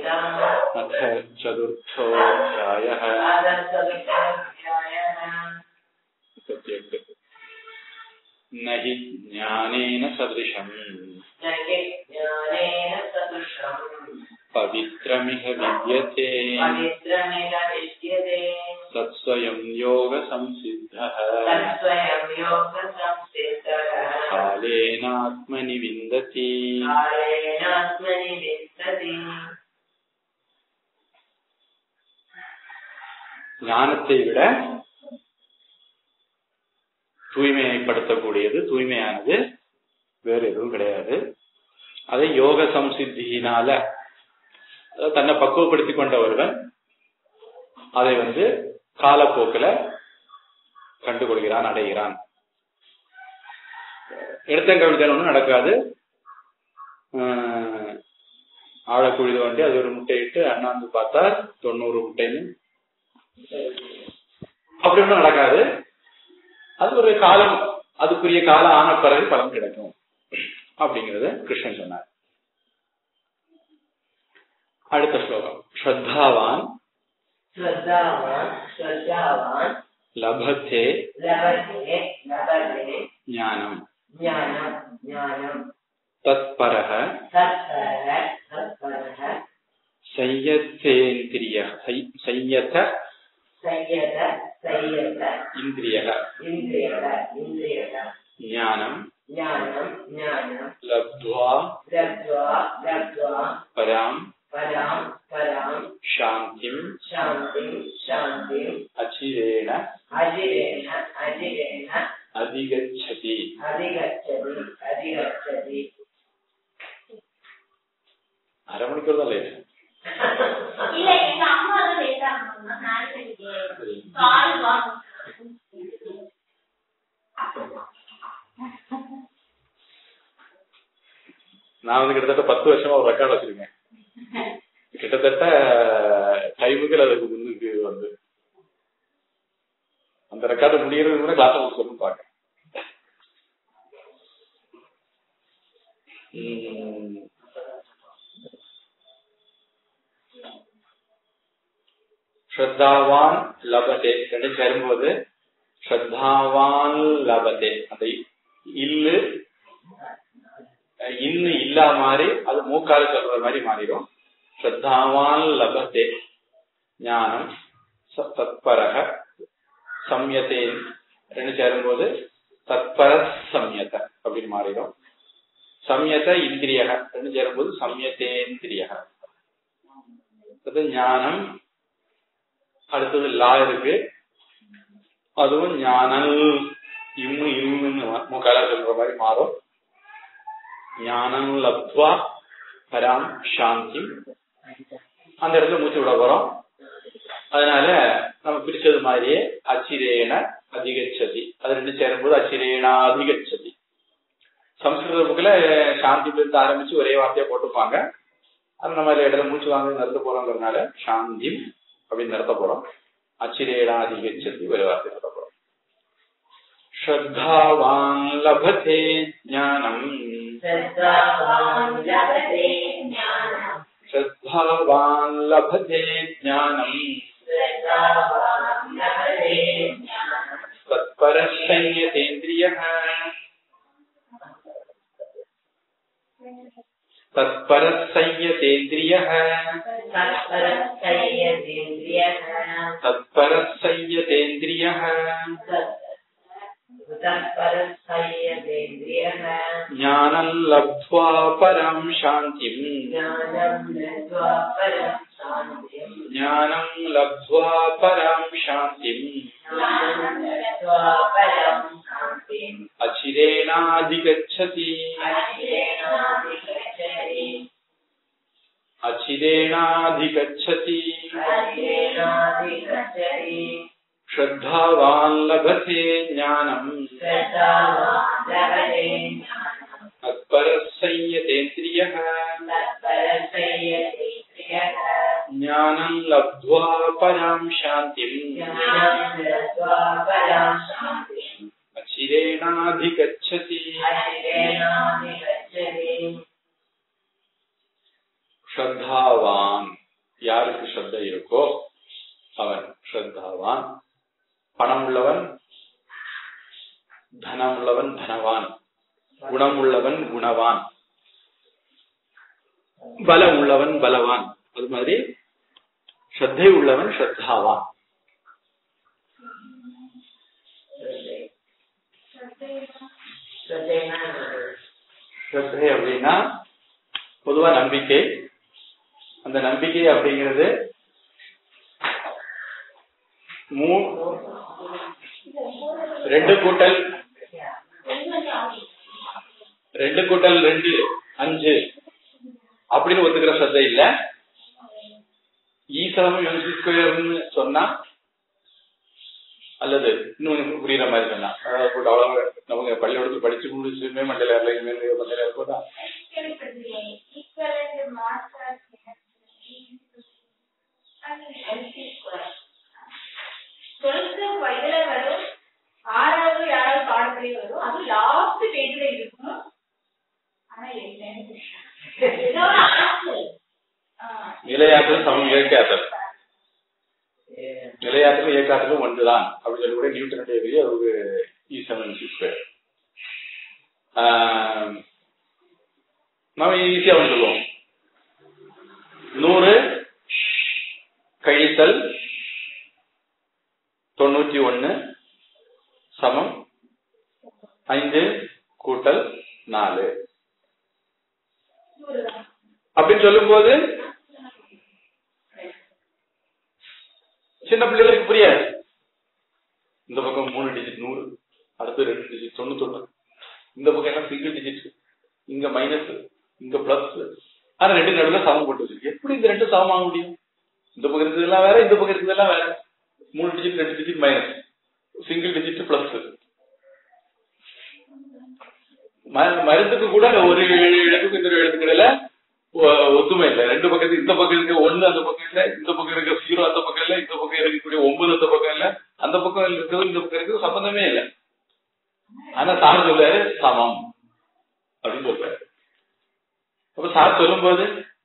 गीताम् अथ चतुर्थोऽध्यायः आदर्शविद्याध्यायः सत्यक् न हि ज्ञानेन सदृशम् न हि ज्ञानेन सदृशम् पवित्रमिह विद्यते पवित्रमिह विद्यते तत्स्वयं योगसंसिद्धः तत्स्वयं योगसंस्थितः कालेनात्मनि विन्दति कालेनात्मनि विन्दति ஞானத்தை விட தூய்மைப்படுத்தக்கூடியது தூய்மையானது வேறு எதுவும் கிடையாது அதை யோக சம்சித்தியினால அதாவது தன்னை பக்குவப்படுத்தி கொண்ட ஒருவன் அதை வந்து காலப்போக்கில் கண்டுகொள்கிறான் அடைகிறான் எடுத்தங்கவிழ்தல் ஒன்றும் நடக்காது ஆஹ் ஆழக்குழி தோண்டி அது ஒரு முட்டையிட்டு அண்ணாந்து பார்த்தா தொண்ணூறு முட்டைன்னு அப்படி ஒன்றும் நடக்காது அது ஒரு காலம் அதுக்குரிய காலம் ஆன பிறகு பலன் கிடைக்கும் அப்படிங்கறத கிருஷ்ணன் சொன்னார் அடுத்த ஸ்லோகம் ஸ்ரத்தாவான் श्रद्धावान् श्रद्धावान् லபத்தே लभते लभते ஞானம் ज्ञानं ज्ञानं தத்பரः तत्परः तत्परः संयतेन्द्रिय संयत संयत संयत इन्द्रियः इन्द्रियः इन्द्रियः ज्ञानं ज्ञानं ज्ञानं लब्ध्वा लब्ध्वा लब्ध्वा परां परां परां शान्तिं शान्तिं शान्तिम् अचिरेण अजिरेण अजिरेण अधिगच्छति अधिगच्छति अधिगच्छति அரை மணிக்கூர் தான் லேட் இல்ல எங்க அம்மா தான் லேட்டா இருந்தாங்க நான் சொல்லிட்டேன் கால் வாங்க நான் வந்து கிட்டத்தட்ட பத்து வருஷமா ஒரு ரெக்கார்ட் வச்சிருக்கேன் கிட்டத்தட்ட டைமுக்கு அதுக்கு முன்னுக்கு வந்து அந்த ரெக்கார்டு முடியறது கூட கிளாஸ் சொல்லணும் பார்க்க உம். ஸ்ரத்தாவான் லபதே ரெண்டு சேரும்போது ஸ்ரத்தாவான் லபதே அந்த இல்லு இன்னு இல்லா மாதிரி அது மூக்கால சொல்ற மாதிரி மாறிடும் ஸ்ரத்தாவான் லபத்தே ஞானம் ச- தத்பரக சம்யத்தே ரெண்டு சேரும்போது தத்பர சம்யத அப்படின்னு மாறிடும் சம்யத இந்திரியக ரெண்டு சேரும்போது சம்யத்தேந்திரியக அது ஞானம் அடுத்தது லா இருக்கு அதுவும் ஞானல் இம்மு இம்முன்னு மூக்கால சொல்ற மாதிரி மாறும் ஞானம் லப்த்வா பராம் சாந்தி அந்த இடத்துல மூச்சு விட போறோம் அதனால நம்ம பிரிச்சது மாதிரியே அச்சிரேன அதிகச்சதி அது ரெண்டு சேரும்போது அச்சிரேனா அதிகச்சதி சம்ஸ்கிருத புக்கில் சாந்தில இருந்து ஆரம்பிச்சு ஒரே வார்த்தையா போட்டுப்பாங்க அந்த மாதிரி இடத்துல மூச்சு வாங்க நிறுத்த போறோங்கிறதுனால சாந்தி அப்படின்னு நிறுத்த போறோம் அச்சிரேனா அதிகச்சதி ஒரே வார்த்தை சொல்ல போறோம் श्रद्धावान् लभते ज्ञानम् श्रद्धावान् லபதே ஞானம் श्रद्धावान् लभते ज्ञानम् श्रद्धावान् लभते ஞானம் तत्परः संयतेन्द्रियः तत्परः संयतेन्द्रियः तत्परः संयतेन्द्रियः तत्परः संयतेन्द्रियः तत्परः संयतेन्द्रियः ज्ञानम् लब्ध्वा परां शान्तिम् ज्ञानं लब्ध्वा परं शान्तिम् ज्ञानम् लब्ध्वा परां शान्तिम् ज्ञानं लब्ध्वा परं शान्तिम् अचिरेणाधिगच्छति अचिरेणाधिगच्छति अचिरेणाधिगच्छति अचिरेणाधिगच्छति श्रद्धावान् लभते ज्ञानम् श्रद्धावान् लभते ज्ञानं तत्परः संयतेन्द्रियः तत्परः संयतेन्द्रियः ज्ञानम् लब्ध्वा परां शान्तिम् ज्ञानं लब्ध्वा परं शान्तिम् अचिरेणाधिगच्छति अचिरेणाधिगच्छति श्रद्धावान् யாருக்கு ஸ்ரத்தை இருக்கோ அவன் ஸ்ரத்தாவான் பணம் உள்ளவன் தனம் உள்ளவன் தனவான் குணம் உள்ளவன் குணவான் பலம் உள்ளவன் பலவான் அது மாதிரி ஸ்ரத்தை உள்ளவன் ஸ்ரத்தாவான் ஸ்ரத்தைனா ஸ்ரத்தை அப்படின்னா பொதுவா நம்பிக்கை அந்த நம்பிக்கை அப்படிங்கிறது மூ ரெண்டு கூட்டல் ரெண்டு கூட்டல் ரெண்டு அஞ்சு அப்படின்னு ஒத்துக்கிற ஸ்ரத்தை இல்ல ஈசனம் எம்சி ஸ்கொயர்னு சொன்னா அல்லது இன்னும் புரியுற மாதிரி சொன்னா அதாவது போட்டு அவ்வளவு நமக்கு பள்ளிக்கூடத்தில் படிச்சு முடிச்சுமே மண்டல ஏர்ல மண்டல ஏர்போதா கேள்விப்பட்டிருக்கேன் ஈக்குவலண்ட் மாஸ்டர் டுவெல்த் இதுல வரும் ஆறாவது யாராவது பாடத்திலே வரும் அது லாஸ்ட் பேஜ்ல இருக்கும் ஆனா என்னன்னு ஏதோ ஒரு ஆசை. ஆ. நிலையாற்றல் சமம் இயற்கையாற்றல் நிலையாற்றலும் இயக்காற்றலும் ஒன்றுதான் அப்படின்னு சொல்லி கூட நியூட்டனுடைய விதி அது ஒரு இ செவன் ஸ்கொயர் நம்ம ஈஸியா வந்து சொல்லுவோம் நூறு கழித்தல் தொண்ணூத்தி ஒன்னு சமம் ஐந்து கூட்டல் நாலு நூறுதான். அப்படின்னு சொல்லும்போது சின்ன பிள்ளைகளுக்கு புரியாது இந்த பக்கம் மூணு டிஜிட் நூறு அடுத்து ரெண்டு டிஜிட் தொண்ணூத்தொன்னு இந்த பக்கம் எல்லாம் சிங்கிள் டிஜிட் இங்க மைனஸ் இங்க பிளஸ் ஆனா ரெண்டு நடுவில் சமம் போட்டு வச்சிருக்கு எப்படி இந்த ரெண்டு சமமாக முடியும் இந்த பக்கம் இருக்கிறதெல்லாம் வேற இந்த பக்கம் இருக்கிறதெல்லாம் வேற மூணு டிஜிட் ரெண்டு digit minus single digit plus மருந்துக்கு கூட ஒரு எழுத்துக்கு இந்த எழுத்துக்கடையில ஒ- ஒத்துமை இல்லை ரெண்டு பக்கத்துக்கு இந்த பக்கம் இருக்க ஒண்ணு அந்த பக்கம் இல்ல இந்த பக்கம் இருக்க ஜீரோ அந்த பக்கம் இல்ல இந்த பக்கம் இருக்கக்கூடிய ஒன்பது அந்த பக்கம் இல்ல அந்த பக்கம் இருக்கிறது இந்த பக்கம் இருக்கிறது சம்பந்தமே இல்லை ஆனா சார் சொல்றாரு சமம் அப்படின்னு சொல்றாரு அப்ப சார் சொல்லும்போது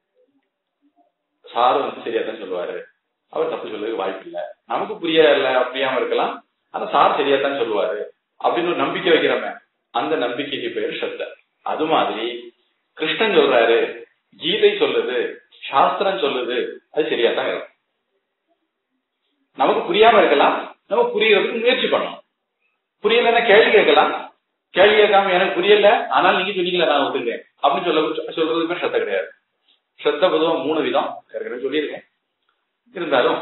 சார் வந்து சரியா தான் சொல்லுவாரு அவர் தப்பு சொல்றதுக்கு வாய்ப்பு இல்ல நமக்கு புரியல புரியாம இருக்கலாம் ஆனா சார் சரியா தான் சொல்லுவாரு அப்படின்னு ஒரு நம்பிக்கை வைக்கிறோமே அந்த நம்பிக்கைக்கு பேரு ஸ்ரத்த அது மாதிரி கிருஷ்ணன் சொல்றாரு கீதை சொல்லுது சாஸ்திரம் சொல்லுது அது சரியா தான் இருக்கும் நமக்கு புரியாம இருக்கலாம் நம்ம புரியறதுக்கு முயற்சி பண்ணணும் புரியலன்னா கேள்வி கேட்கலாம் கேள்வி கேட்காம எனக்கு புரியல ஆனால் நீங்க சொன்னீங்களா நான் ஒத்துக்கிறேன் அப்படின்னு சொல்ல சொல்றதுக்கு பேர் ஸ்ரத்த கிடையாது ஸ்ரத்த பொதுவா மூணு விதம் ஏற்கனவே சொல்லியிருக்கேன் இருந்தாலும்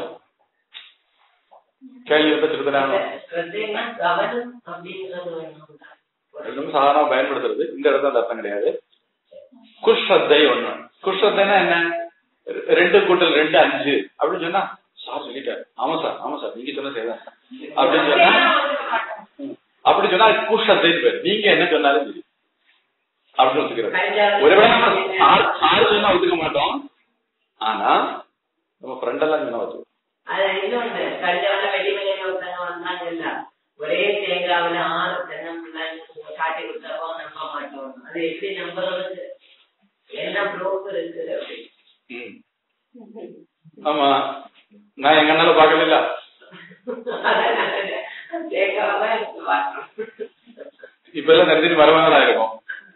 கேள்வி வந்து திருத்தலாம் ஸ்ரத்தைனா கவனம் அப்படிங்கிறது வேணும் நம்ம சாதாரணமா பயன்படுத்துறது இந்த இடத்துல அந்த அர்த்தம் கிடையாது குஷ்ரத்தை ஒண்ணு குஷ்ரத்தைனா என்ன ரெ- ரெண்டு கூட்டல் ரெண்டு அஞ்சு அப்படின்னு சொன்னா சார் சொல்லிட்டாரு ஆமா சார் ஆமா சார் நீங்க சொன்ன சரிதான் அப்படின்னு சொன்னா ம். அப்படி சொன்னா குஷ்ரத்தைன்னு பேர் நீங்க என்ன சொன்னாலும் சரி அப்படின்னு ஒத்துக்கிறது ஒருவேளை நம்ம சார் சார் சொன்னா ஒத்துக்க மாட்டோம் ஆனா நம்ம ஃப்ரெண்ட் எல்லாம் சொன்னா ஒத்துக்கணும் அது இன்னொன்னு கல்யாண வெளிமையில ஒருத்தங்க வந்தாங்க இல்ல ஒரே தேங்காவில ஆறு தென்னம்பிள்ளைன்னு காட்டி கொடுத்தப்போ நம்ப மாட்டோம் அது எப்படி நம்புறது என்ன ப்ரூஃப் இருக்குது அப்படி ம். ஆமா நான் எங்க அண்ணால பாக்கல தேங்காவை பார்க்கணும் இப்ப எல்லாம் நிறைய மரமாக இருக்கும்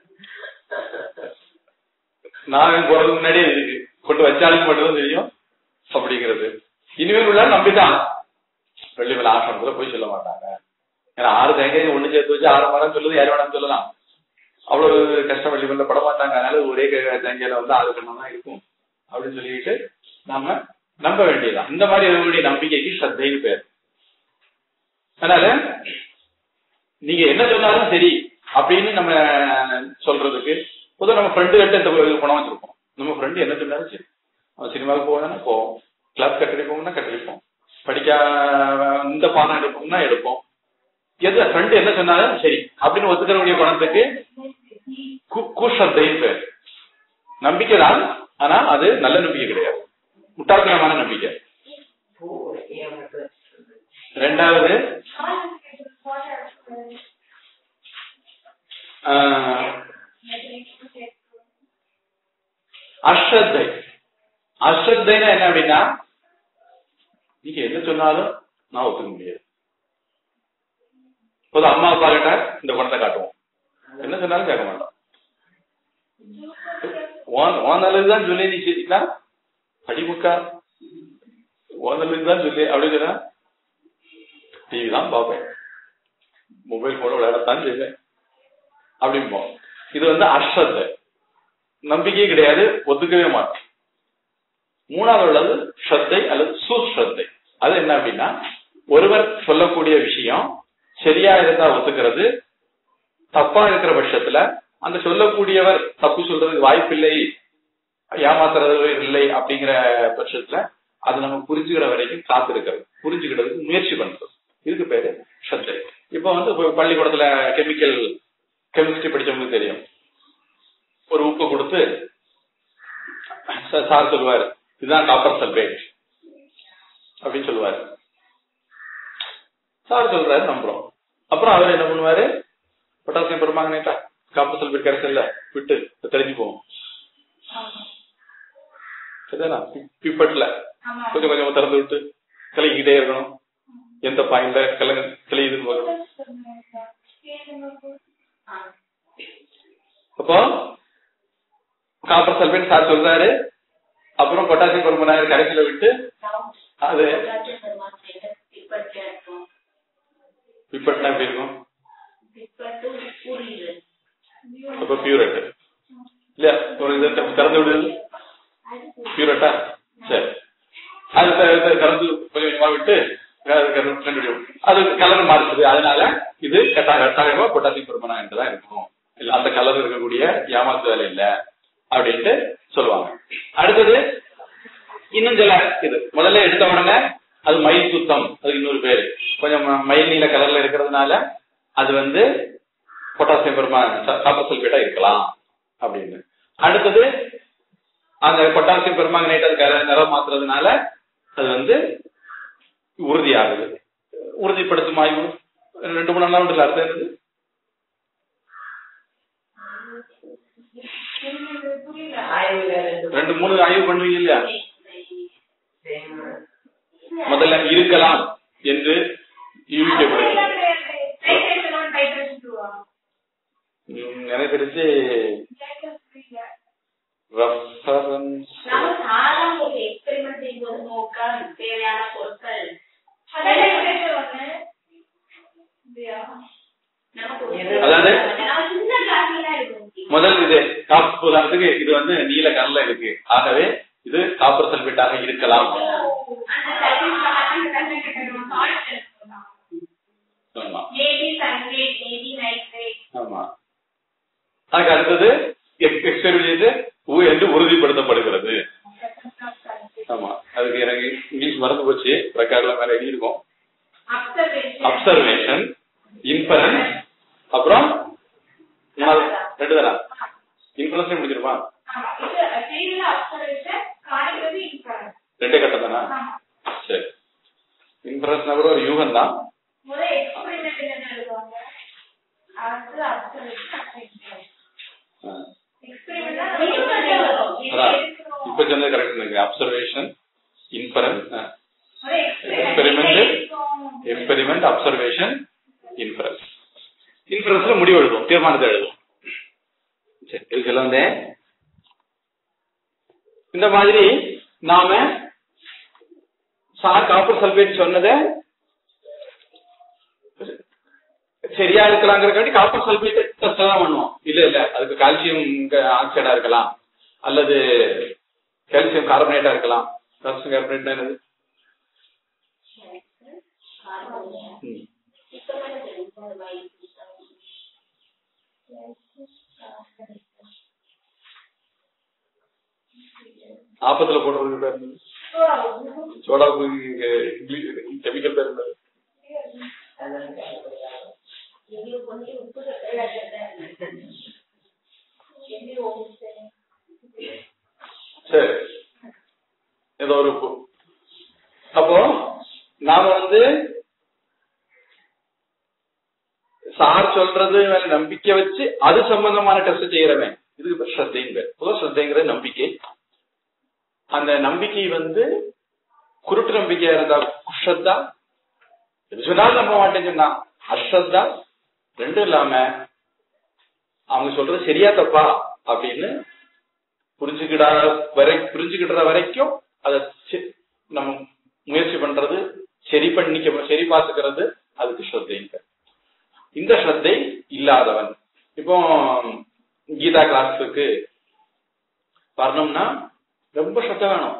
நான் போறதுக்கு முன்னாடியே இருக்கு கொண்டு வச்சாலும் மட்டும்தான் தெரியும் அப்படிங்கிறது இனிமேல் உள்ள நம்பிதான் வெள்ளிமலை ஆசிரமத்துல போய் சொல்ல மாட்டாங்க ஏன்னா ஆறு தேங்காய் ஒண்ணு சேர்த்து வச்சு ஆறு மரம் சொல்லுது யார் வேணாம் சொல்லலாம் அவ்வளவு கஷ்டம் வெள்ளிமலையில பட மாட்டாங்க அதனால ஒரே க- தேங்காயில வந்து ஆறு கண்ணம் தான் இருக்கும் அப்படின்னு சொல்லிட்டு நாம நம்ப வேண்டியதுதான் இந்த மாதிரி இருக்கக்கூடிய நம்பிக்கைக்கு ஸ்ரத்தைன்னு பேர் அதனால நீங்க என்ன சொன்னாலும் சரி அப்படின்னு நம்ம சொல்றதுக்கு பொதுவாக நம்ம ஃப்ரெண்டு கிட்ட இந்த ஒரு பணம் வச்சிருப்போம் நம்ம ஃப்ரெண்டு என்ன சொன்னாலும் சரி அவன் சினிமாவுக்கு போகணும்னா போவோம் கிளப் கட்டடிப்போம்னா கட்டடிப்போம் படிக்க இந்த பாடம் எடுப்போம்னா எடுப்போம் எது ஃப்ரெண்டு என்ன சொன்னாலும் சரி அப்படின்னு ஒத்துக்கக்கூடிய பணத்துக்கு கு- குஷத்தைன்னு பேர் நம்பிக்கை தான் ஆனா அது நல்ல நம்பிக்கை கிடையாது முட்டாள்தனமான நம்பிக்கை பூ எனக்கு ரெண்டாவது ஆஹ், அஸ்ரத்தை அஸ்ரத்தை இல்லைன்னா என்ன அப்படின்னா நீங்க என்ன சொன்னாலும் நான் ஒத்துக்க முடியாது இப்போது அம்மா அப்பா கிட்ட இந்த குணத்தை காட்டுவோம் என்ன சொன்னாலும் கேட்க மாட்டோம் உன் உன் நல்லதுதான் சொல்லி நீ செய்தினா அடிமுக்கா உன் நல்லதுதான் சொல்லி அப்படின்னு சொன்னா டிவி தான் பார்ப்பேன் மொபைல் போன விளையாடத்தான் செய்வேன் அப்படிம்போம் இது வந்து அஸ்ரத்தை நம்பிக்கையே கிடையாது ஒத்துக்கவே மாட்டோம் மூணாவது உள்ளது ஸ்ரத்தை அல்லது சுஸ்ரத்தை அது என்ன அப்படின்னா ஒருவர் சொல்லக்கூடிய விஷயம் சரியா இருந்தா ஒத்துக்கிறது தப்பா இருக்கிற பட்சத்துல அந்த சொல்லக்கூடியவர் தப்பு சொல்றதுக்கு வாய்ப்பில்லை ஏமாத்துறது இல்லை அப்படிங்கிற பட்சத்துல அது நம்ம புரிஞ்சுக்கிற வரைக்கும் காத்திருக்கிறது புரிஞ்சுக்கிறதுக்கு முயற்சி பண்றது இதுக்கு பேரு ஸ்ரத்தை இப்போ வந்து இப்ப பள்ளிக்கூடத்துல கெமிக்கல் கெமிஸ்ட்ரி படிச்சவங்களுக்கு தெரியும் ஒரு உப்பு கொடுத்து சார் சார் சொல்லுவார் இதுதான் காப்பர் சல்பேட் அப்படின்னு சொல்லுவாரு சார் சொல்றாரு நம்புறோம் அப்புறம் அவர் என்ன பண்ணுவாரு பொட்டாசியம் பெருமாங்கனேட்டா காப்பர் சல்பேட் கிடைச்சல விட்டு தெரிஞ்சு போவோம் சரிதானா பிப்பட்ல கொஞ்சம் கொஞ்சம் திறந்து விட்டு கலக்கிக்கிட்டே இருக்கணும் எந்த பாயிண்ட்ல கலங்க கலையுதுன்னு வரும் அப்போ காப்பர் சல்பேட் சார் சொல்றாரு அப்புறம் பொட்டாசியம் பெருமனாயிரம் கரைசல விட்டு அது பிப்பட்னா எப்படி இருக்கும் அப்ப பியூரட் இல்லையா ஒரு இதை திறந்து விடுது பியூரட்டா சரி அது த- த- திறந்து கொஞ்சம் கொஞ்சமா விட்டு அது கரு- கண்டுபிடிக்கும். அது கலர் மாறுது அதனால இது கட்டாய கட்டாயமா பொட்டாசியம் பெருமனாயிரம் தான் இருக்கும் இல்ல அந்த கலர் இருக்கக்கூடிய ஏமாத்து வேலை இல்ல அப்படின்ட்டு சொல்லுவாங்க அடுத்தது இன்னும் சில இது முதல்ல எடுத்த உடனே அது மயில் சுத்தம் அது இன்னொரு பேரு கொஞ்சம் ம- மயில் நீல கலர்ல இருக்கிறதுனால அது வந்து பொட்டாசியம் பெருமா காப்பர் சல்பேட்டா இருக்கலாம் அப்படின்னு அடுத்தது அந்த பொட்டாசியம் பெருமாங்கனேட் அது கல- நிறம் மாத்துறதுனால அது வந்து உறுதியாகுது உறுதிப்படுத்தும் ஆய்வு ரெண்டு மூணு நாள் உண்டுல அர்த்தம் என்னது ஆய்வுல ரெண்டு ரெண்டு மூணு ஆய்வு பண்ணுவீங்க இல்லையா செய்யணும். முதல்ல இருக்கலாம் என்று யூகிக்கப்படுகிறது ம், எனக்கு தெரிஞ்சு ரெஃபரன்ஸ் நம்ம சாதாரண ஒரு எக்ஸ்பெரிமெண்ட் செய்யும்போது நோக்கம் தேவையான பொருட்கள் நமக்கு ஒரு- அதாவது? நம்ம சின்ன கிளாஸ்ல தான் இருக்கும் முதல் இது காப்பு உதாரணத்துக்கு இது வந்து நீல கலர்ல இருக்கு ஆகவே இது காப்பர் சல்பேட்டாக இருக்கலாம் அந்த சர்வீஸ் ஆமா மேபி சன்ரேட் மேபி நைட் ரேட் ஆமா அதுக்கு அடுத்தது எக்ஸ்பெரிமெண்ட் ஊ என்று உறுதிப்படுத்தப்படுகிறது ஆமா அதுக்கு எனக்கு இங்கிலீஷ் மறந்து போச்சு ரெக்கார்ட்ல மேல எழுதியிருக்கோம் அப்சர்வேஷன் அப்சர்வேஷன் இன்ஃபரன்ஸ் அப்புறம் மூணாவது ரெண்டு தானா இன்ஃபரன்ஸ் முடிச்சிருமா ரெண்டே கட்டம் தானா சரி இன்ஃபரன்ஸ்னா கூட ஒரு யூகம் தான் முதல் எக்ஸ்பெரிமெண்ட் என்ன எழுதுவாங்க அடுத்து அப்சர்வேஷன் அதான் இப்ப சொன்னது கரெக்ட் இருக்கு observation inference experiment experiment observation inference இன்ஃபரன்ஸ்ல முடிவு எழுதும் தீர்மானத்தை எழுதும் சரி இது சொல்ல வந்தேன் இந்த மாதிரி நாம சார் காப்பர் சல்பேட் சொன்னதை சரியா இருக்கலாங்கிறக்காண்டி காப்பர் சல்பேட் டெஸ்ட் தான் பண்ணுவோம் இல்ல இல்ல அதுக்கு கால்சியம் ஆக்சைடா இருக்கலாம் அல்லது கால்சியம் கார்பனேட்டா இருக்கலாம் கால்சியம் கார்பனேட்னா என்னது ம். ஆப்பத்துல போடுறது பேர் என்னது? சோடாவுக்கு இங்கிலீஷ் கெமிக்கல் பேர் என்னது? சரி ஏதோ ஒரு உப்பு அப்போ நாம வந்து சார் சொல்றது மேல நம்பிக்கை வச்சு அது சம்பந்தமான டெஸ்ட் செய்யறவன் இதுக்கு பேர் ஸ்ரத்தைங்க பேர் பொதுவாக ஸ்ரத்தைங்கிறது நம்பிக்கை அந்த நம்பிக்கை வந்து குருட்டு நம்பிக்கையா இருந்தா குஷத்தா எது சொன்னாலும் நம்ப மாட்டேன்னு சொன்னா அஸ்ரத்தா ரெண்டும் இல்லாம அவங்க சொல்றது சரியா தப்பா அப்படின்னு புரிஞ்சுக்கிடா வரை புரிஞ்சுக்கிடுற வரைக்கும் அதை சி- நம்ம முயற்சி பண்றது சரி பண்ணிக்க சரி பார்த்துக்கிறது அதுக்கு ஸ்ரத்தைங்க இந்த ஸ்ரத்தை இல்லாதவன் இப்போ கீதா கிளாஸுக்கு வரணும்னா ரொம்ப ஸ்ரத்த வேணும்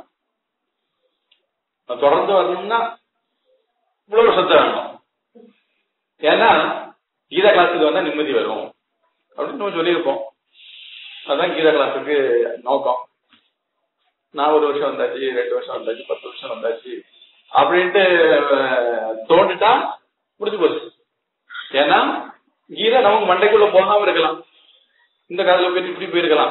தொடர்ந்து வரணும்னா இவ்வளவு ஸ்ரத்த வேணும் ஏன்னா கீதா கிளாஸுக்கு வந்தா நிம்மதி வரும் அப்படின்னு நம்ம சொல்லியிருப்போம் அதான் கீதா கிளாஸுக்கு நோக்கம் நான் ஒரு வருஷம் வந்தாச்சு ரெண்டு வருஷம் வந்தாச்சு பத்து வருஷம் வந்தாச்சு அப்படின்ட்டு அஹ், தோண்டுட்டா முடிஞ்சு போச்சு ஏன்னா கீதா நமக்கு மண்டைக்குள்ள போகாம இருக்கலாம் இந்த காலத்துல போயிட்டு இப்படி போயிருக்கலாம்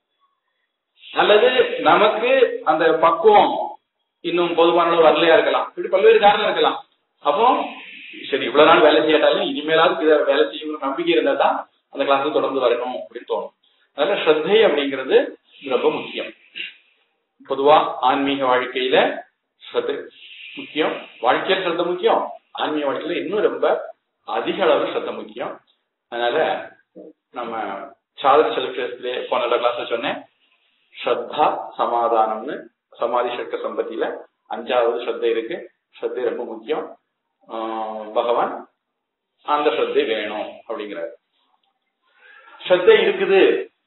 அல்லது நமக்கு அந்த பக்குவம் இன்னும் போதுமான அளவு வரலையா இருக்கலாம் இப்படி பல்வேறு காரணம் இருக்கலாம் அப்போ சரி இவ்வளவு நாள் வேலை செய்யாட்டாலும் இனிமேலாவது இதை வேலை செய்யணும் நம்பிக்கை இருந்தா தான் அந்த கிளாஸ் தொடர்ந்து வரணும் அப்படின்னு தோணும் அதனால ஸ்ரத்தை அப்படிங்கிறது ரொம்ப முக்கியம் பொதுவா ஆன்மீக வாழ்க்கையில ஸ்ரத்தை முக்கியம் வாழ்க்கையில ஸ்ரத்த முக்கியம் ஆன்மீக வாழ்க்கையில இன்னும் ரொம்ப அதிக அளவு ஸ்ரத்த முக்கியம் அதனால நம்ம சாதன செலிப்ரேஷன்ல போன கிளாஸ்ல சொன்னேன் ஸ்ரத்தா சமாதானம்னு சமாதி சட்க சம்பத்தியில அஞ்சாவது ஸ்ரத்தை இருக்கு ஸ்ரத்தை ரொம்ப முக்கியம் ஆஹ் பகவான் அந்த ஸ்ரத்தை வேணும் அப்படிங்கிறாரு ஸ்ரத்தை இருக்குது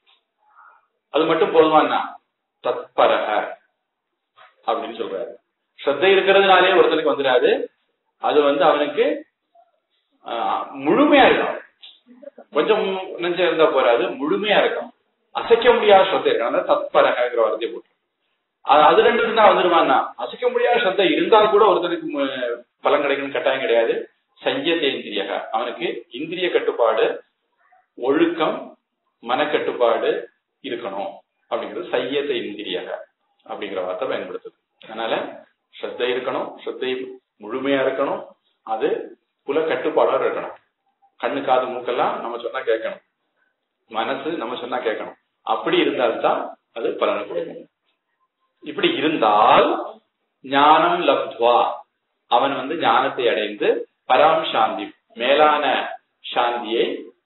அது மட்டும் போதுமானா தத்பரக அப்படின்னு சொல்றாரு ஸ்ரத்தை இருக்கிறதுனாலே ஒருத்தனுக்கு வந்துடாது அது வந்து அவனுக்கு ஆஹ், முழுமையா இருக்கும் கொஞ்சம் நெஞ்சம் இருந்தா போறாது முழுமையா இருக்கும் அசைக்க முடியாத ஸ்ரத்தை இருக்கு அதனால தத்பரகங்கிற வார்த்தையை போட்டு அது அது ரெண்டு தான் வந்துருவான்னா அசைக்க முடியாத ஸ்ரத்தை இருந்தா கூட ஒருத்தனுக்கு மு- பலன் கிடைக்கணும் கட்டாயம் கிடையாது சஞ்சத்தேந்திரியக அவனுக்கு இந்திரிய கட்டுப்பாடு ஒழுக்கம் மனக்கட்டுப்பாடு இருக்கணும் அப்படிங்கிறது சையத்தை இந்திரியக அப்படிங்கிற வார்த்தை பயன்படுத்துது அதனால ஸ்ரத்தை இருக்கணும் ஸ்ரத்தை முழுமையா இருக்கணும் அது புல கட்டுப்பாடோட இருக்கணும் கண்ணு காது மூக்கெல்லாம் நம்ம சொன்னா கேட்கணும் மனசு நம்ம சொன்னா கேட்கணும் அப்படி இருந்தால்தான் அது பலனை கொடுக்கும் இப்படி இருந்தால் ஞானம் லப்த்வா அவன் வந்து ஞானத்தை அடைந்து பராம் சாந்தி மேலான சாந்தியை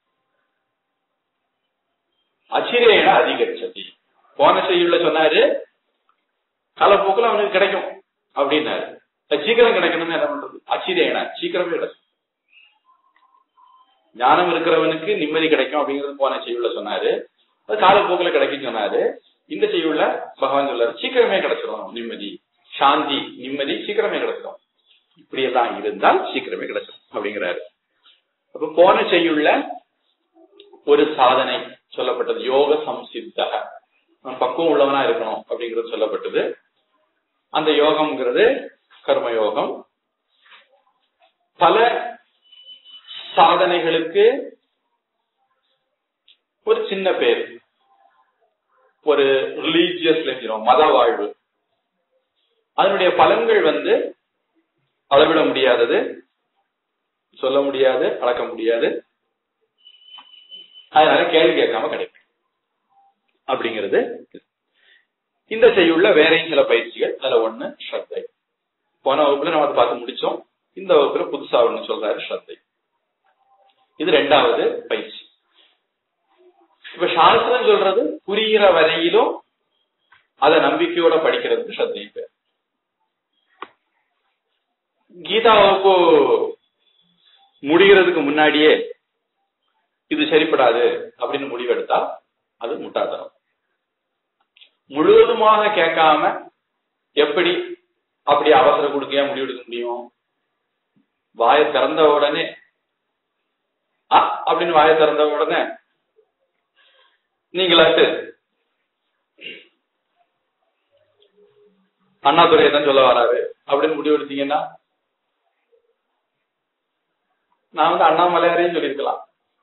அச்சிரேன அதிகரிச்சதி போன செய்யுள்ள சொன்னாரு காலப்போக்கில் அவனுக்கு கிடைக்கும் அப்படின்னாரு அது சீக்கிரம் கிடைக்கணும்னு என்ன பண்றது அச்சிரேன சீக்கிரமே கிடைக்கும் ஞானம் இருக்கிறவனுக்கு நிம்மதி கிடைக்கும் அப்படிங்கிறது போன செய்யுள்ள சொன்னாரு அது காலப்போக்கில் கிடைக்கும் சொன்னாரு இந்த செய்யுள்ள பகவான் சொல்றாரு சீக்கிரமே கிடைச்சிடும் நிம்மதி சாந்தி நிம்மதி சீக்கிரமே கிடைச்சிடும் இப்படி எல்லாம் இருந்தால் சீக்கிரமே கிடைச்சிடும் அப்படிங்கிறாரு அப்ப போன செய்யுள்ள ஒரு சாதனை சொல்லப்பட்டது யோக சம்சித்தக அவன் பக்குவம் உள்ளவனா இருக்கணும் அப்படிங்கிறது சொல்லப்பட்டது அந்த யோகம்ங்கிறது கர்ம யோகம் பல சாதனைகளுக்கு ஒரு சின்ன பேர் ஒரு ரிலீஜியஸ் லைஃப் மத வாழ்வு அதனுடைய பலன்கள் வந்து அளவிட முடியாதது சொல்ல முடியாது அளக்க முடியாது அதனால கேள்வி கேட்காம கிடைக்கும் அப்படிங்கிறது இந்த செய்யுள்ள வேறையும் சில பயிற்சிகள் அதுல ஒண்ணு ஸ்ரத்தை போன வகுப்புல நம்ம அதை பார்த்து முடிச்சோம் இந்த வகுப்புல புதுசா ஒண்ணு சொல்றாரு ஸ்ரத்தை இது ரெண்டாவது பயிற்சி இப்ப சாஸ்திரம் சொல்றது புரிகிற வரையிலும் அத நம்பிக்கையோட படிக்கிறதுக்கு ஸ்ரத்தை பேர் கீதா வகுப்பு முடிகிறதுக்கு முன்னாடியே இது சரிப்படாது அப்படின்னு முடிவெடுத்தா அது முட்டாள்தனம் முழுவதுமாக கேட்காம எப்படி அப்படி அவசரம் கொடுக்க முடிவெடுக்க முடியும் வாயை திறந்த உடனே ஆ அப்படின்னு வாயை திறந்த உடனே நீங்களாட்டு அண்ணாதுரை தான் சொல்ல வராரு அப்படின்னு முடிவெடுத்தீங்கன்னா நான் வந்து அண்ணாமலையாரையும் சொல்லியிருக்கலாம்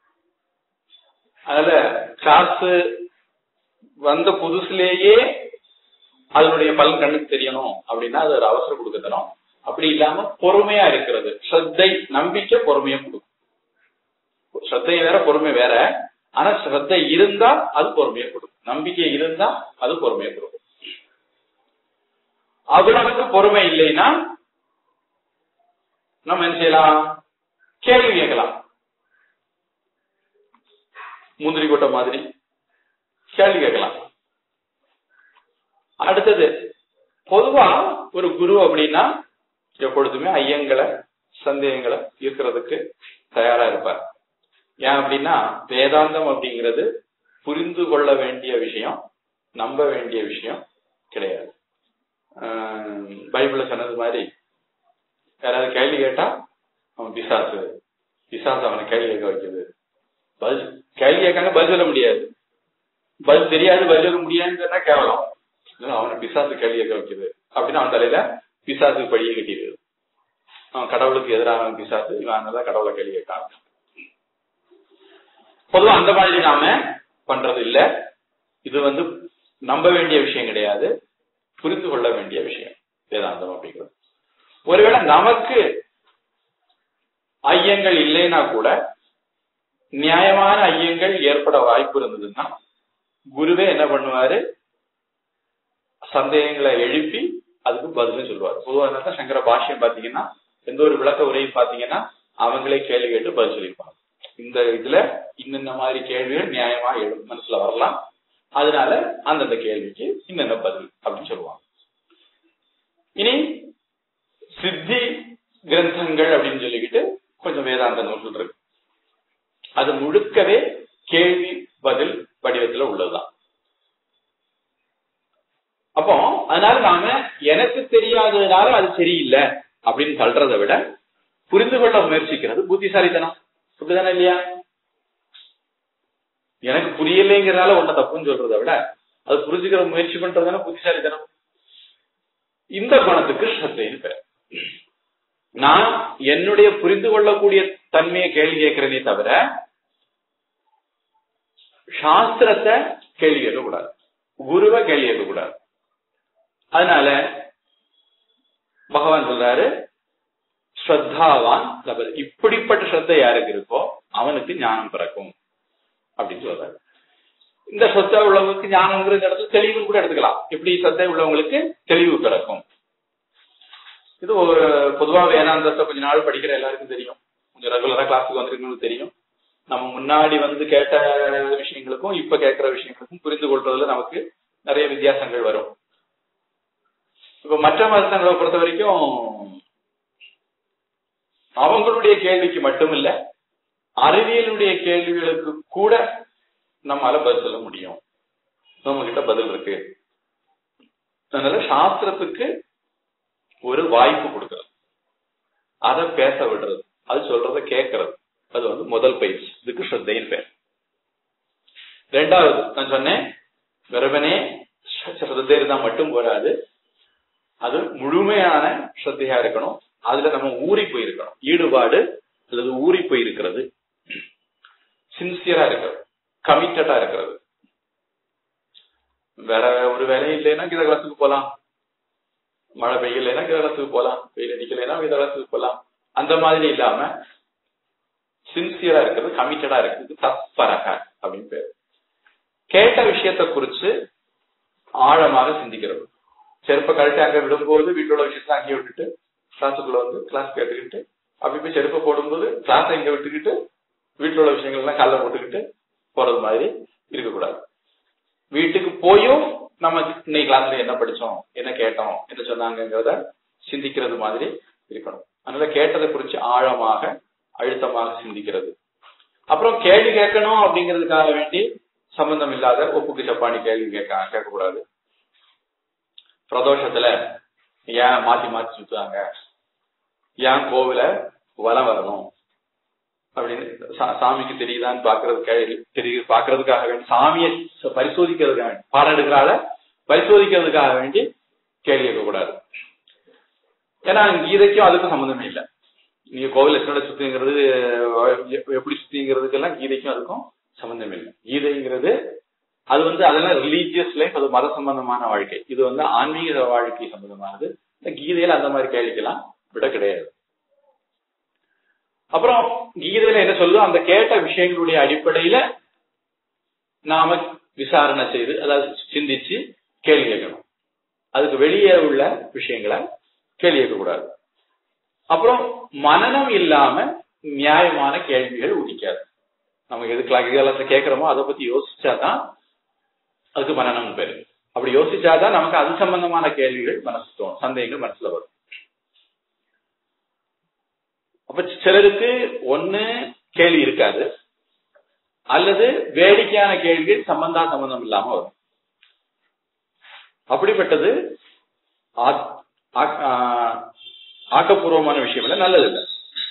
அதனால கிளாஸ் வந்த புதுசுலேயே அதனுடைய பலன் கண்ணுக்கு தெரியணும் அப்படின்னா அது ஒரு அவசரம் கொடுக்க தரும் அப்படி இல்லாம பொறுமையா இருக்கிறது ஸ்ரத்தை நம்பிக்கை பொறுமையா கொடுக்கும் ஸ்ரத்தை வேற பொறுமை வேற ஆனா ஸ்ரத்தை இருந்தா அது பொறுமையா கொடுக்கும் நம்பிக்கை இருந்தா அது பொறுமையா கொடுக்கும் அவ்வளவுக்கு பொறுமை இல்லைன்னா நம்ம என்ன செய்யலாம் கேள்வி கேட்கலாம் முந்திரி கொட்டை மாதிரி கேள்வி கேட்கலாம் அடுத்தது பொதுவா ஒரு குரு அப்படின்னா எப்பொழுதுமே ஐயங்களை சந்தேகங்களை இருக்கிறதுக்கு தயாரா இருப்பார் ஏன் அப்படின்னா வேதாந்தம் அப்படிங்கிறது புரிந்து கொள்ள வேண்டிய விஷயம் நம்ப வேண்டிய விஷயம் கிடையாது ஆஹ் பைபிள்ல சொன்னது மாதிரி யாராவது கேள்வி கேட்டா அவன் பிசாசு பிசாசு அவனை கேள்வி கேட்க வைக்குது பதில் கேள்வி கேட்காங்க பதில் சொல்ல முடியாது பதில் தெரியாது பதில் சொல்ல முடியாதுன்னு சொன்னா கேவலம் இல்ல, அவனை பிசாசு கேள்வி கேட்க வைக்குது அப்படின்னு அவன் தலையில பிசாசுக்கு படியை கட்டிடுது அவன் கடவுளுக்கு எதிராக பிசாசு இவன் அதனால கடவுளை கேள்வி கேட்கான் பொதுவா அந்த மாதிரி நாம பண்றது இல்ல இது வந்து நம்ப வேண்டிய விஷயம் கிடையாது புரிந்து கொள்ள வேண்டிய விஷயம் வேதாந்தம் அப்படிங்கிறது ஒருவேளை நமக்கு ஐயங்கள் இல்லைன்னா கூட நியாயமான ஐயங்கள் ஏற்பட வாய்ப்பு இருந்ததுன்னா குருவே என்ன பண்ணுவாரு சந்தேகங்களை எழுப்பி அதுக்கு பதிலும் சொல்லுவார் பொதுவாக தான் சங்கர பாஷ்யம் பாத்தீங்கன்னா எந்த ஒரு விளக்க உரையும் பாத்தீங்கன்னா அவங்களே கேள்வி கேட்டு பதில் சொல்லியிருப்பாங்க இந்த இதுல இன்னென்ன மாதிரி கேள்விகள் நியாயமா எழு மனசுல வரலாம் அதனால அந்தந்த கேள்விக்கு இன்னென்ன பதில் அப்படின்னு சொல்லுவாங்க இனி சித்தி கிரந்தங்கள் அப்படின்னு சொல்லிக்கிட்டு கொஞ்சம் வேதாந்த நூல்கள் இருக்கு அது முழுக்கவே கேள்வி பதில் வடிவத்துல உள்ளதுதான் அப்போ அதனால நாம எனக்கு தெரியாததுனால அது சரியில்லை அப்படின்னு தள்ளுறதை விட புரிந்து கொள்ள முயற்சிக்கிறது புத்திசாலித்தனம் அப்படிதானே இல்லையா எனக்கு புரியலைங்கிறதால ஒன்ன தப்புன்னு சொல்றதை விட அது புரிஞ்சுக்கிற முயற்சி பண்றதுதானே புத்திசாலித்தனம் இந்த குணத்துக்கு ஸ்ரத்தைன்னு பேர் நான் என்னுடைய புரிந்து கொள்ளக்கூடிய தன்மையை கேள்வி கேட்கிறேனே தவிர சாஸ்திரத்தை கேள்வி கேட்கக்கூடாது குருவை கேள்வி கேட்கக்கூடாது அதனால பகவான் சொல்றாரு ஸ்ரத்தாவான் லபது இப்படிப்பட்ட ஸ்ரத்தை யாருக்கு இருக்கோ அவனுக்கு ஞானம் பிறக்கும் அப்படின்னு சொல்றாரு இந்த சொத்தை உள்ளவங்களுக்கு ஞானம்ங்கிற இடத்துல தெளிவு கூட எடுத்துக்கலாம் எப்படி சத்தை உள்ளவங்களுக்கு தெளிவு பிறக்கும் இது ஒரு பொதுவா வேதாந்தத்தை கொஞ்ச நாள் படிக்கிற எல்லாருக்கும் தெரியும் கொஞ்சம் ரெகுலரா கிளாஸுக்கு வந்திருக்கவங்களுக்கு தெரியும் நம்ம முன்னாடி வந்து கேட்ட விஷயங்களுக்கும் இப்ப கேட்கிற விஷயங்களுக்கும் புரிந்து கொள்றதுல நமக்கு நிறைய வித்தியாசங்கள் வரும் இப்ப மற்ற மதத்தங்களை பொறுத்த வரைக்கும் அவங்களுடைய கேள்விக்கு மட்டுமில்ல அறிவியலுடைய கேள்விகளுக்கு கூட நம்மால பதில் சொல்ல முடியும் நம்ம கிட்ட பதில் இருக்கு அதனால சாஸ்திரத்துக்கு ஒரு வாய்ப்பு கொடுக்கறது அதை பேச விடுறது அது சொல்றத கேட்கறது அது வந்து முதல் பயிற்சி இதுக்கு ஸ்ரத்தையின் பேர் ரெண்டாவது நான் சொன்னேன் வெறுமனே ஸ்ரத்தை இருந்தா மட்டும் போராது அது முழுமையான ஸ்ரத்தையா இருக்கணும் அதுல நம்ம ஊறி போயிருக்கணும் ஈடுபாடு அல்லது ஊறி போயிருக்கிறது சின்சியரா இருக்கிறது கமிட்டடா இருக்கிறது வேற ஒரு வேலையும் இல்லைன்னா கீத காலத்துக்கு போலாம் மழை பெய்யலைன்னா கீத காலத்துக்கு போலாம் வெயில் அடிக்கலைன்னா கீத காலத்துக்கு போலாம் அந்த மாதிரி இல்லாம சின்சியரா இருக்கிறது கமிட்டடா இருக்கிறது தத்பரக அப்படின்னு பேரு கேட்ட விஷயத்தை குறிச்சு ஆழமாக சிந்திக்கிறது செருப்ப கழட்டி அங்க விடும்போது வீட்டோட விஷயத்த அங்கேயே விட்டுட்டு கிளாஸுக்குள்ள வந்து கிளாஸ் கேட்டுக்கிட்டு அப்படி போய் செருப்பை போடும்போது கிளாஸ் இங்க விட்டுக்கிட்டு வீட்டில் உள்ள விஷயங்கள் எல்லாம் காலைல போட்டுக்கிட்டு போறது மாதிரி இருக்கக்கூடாது வீட்டுக்கு போயும் நம்ம இன்னைக்கு கிளாஸ்ல என்ன படிச்சோம் என்ன கேட்டோம் என்ன சொன்னாங்கிறத சிந்திக்கிறது மாதிரி இருக்கணும் அதனால கேட்டதை குறிச்சு ஆழமாக அழுத்தமாக சிந்திக்கிறது அப்புறம் கேள்வி கேட்கணும் அப்படிங்கிறதுக்காக வேண்டி சம்பந்தம் இல்லாத ஒப்புக்கு சப்பானி கேள்வி கேட்க கேட்கக்கூடாது பிரதோஷத்துல ஏன் மாத்தி மாத்தி சுத்துறாங்க ஏன் கோவில வலம் வரணும் அப்படின்னு சா- சாமிக்கு தெரியுதான்னு பாக்குறது தெரிய பாக்குறதுக்காக வேண்டி சாமியை ச- பரிசோதிக்கிறதுக்காக வேண்டி பாடம் எடுக்கிறால பரிசோதிக்கிறதுக்காக வேண்டி கேள்வி கேட்கக்கூடாது ஏன்னா கீதைக்கும் அதுக்கும் சம்மந்தமே இல்லை நீங்க கோவில் எத்தனோட சுத்திங்கிறது எ- எப்படி சுத்திங்கிறதுக்கெல்லாம் கீதைக்கும் அதுக்கும் சம்மந்தமே இல்லை கீதைங்கிறது அது வந்து அதெல்லாம் ரிலீஜியஸ் லைஃப் அது மத சம்பந்தமான வாழ்க்கை இது வந்து ஆன்மீக வாழ்க்கை சம்பந்தமானது இந்த கீதையில அந்த மாதிரி கேள்விக்கெல்லாம் விட கிடையாது அப்புறம் கீதையில என்ன சொல்லுதோ அந்த கேட்ட விஷயங்களுடைய அடிப்படையில நாம விசாரணை செய்து அதாவது சிந்திச்சு கேள்வி கேட்கணும் அதுக்கு வெளியே உள்ள விஷயங்களை கேள்வி கேட்கக்கூடாது அப்புறம் மனநம் இல்லாம நியாயமான கேள்விகள் உதிக்காது நம்ம எதுக்கு இதெல்லாம் கேட்கிறோமோ அதை பத்தி யோசிச்சாதான் அதுக்கு மனநம் பேரு அப்படி யோசிச்சாதான் நமக்கு அது சம்பந்தமான கேள்விகள் மனசு தோணும் சந்தேகங்கள் மனசுல வரும் அப்ப சிலருக்கு ஒண்ணு கேள்வி இருக்காது அல்லது வேடிக்கையான கேள்விகள் சம்பந்தா சம்பந்தம் இல்லாம வரும் அப்படிப்பட்டது ஆ- ஆ- ஆ- ஆக்கப்பூர்வமான விஷயம் இல்ல நல்லது இல்ல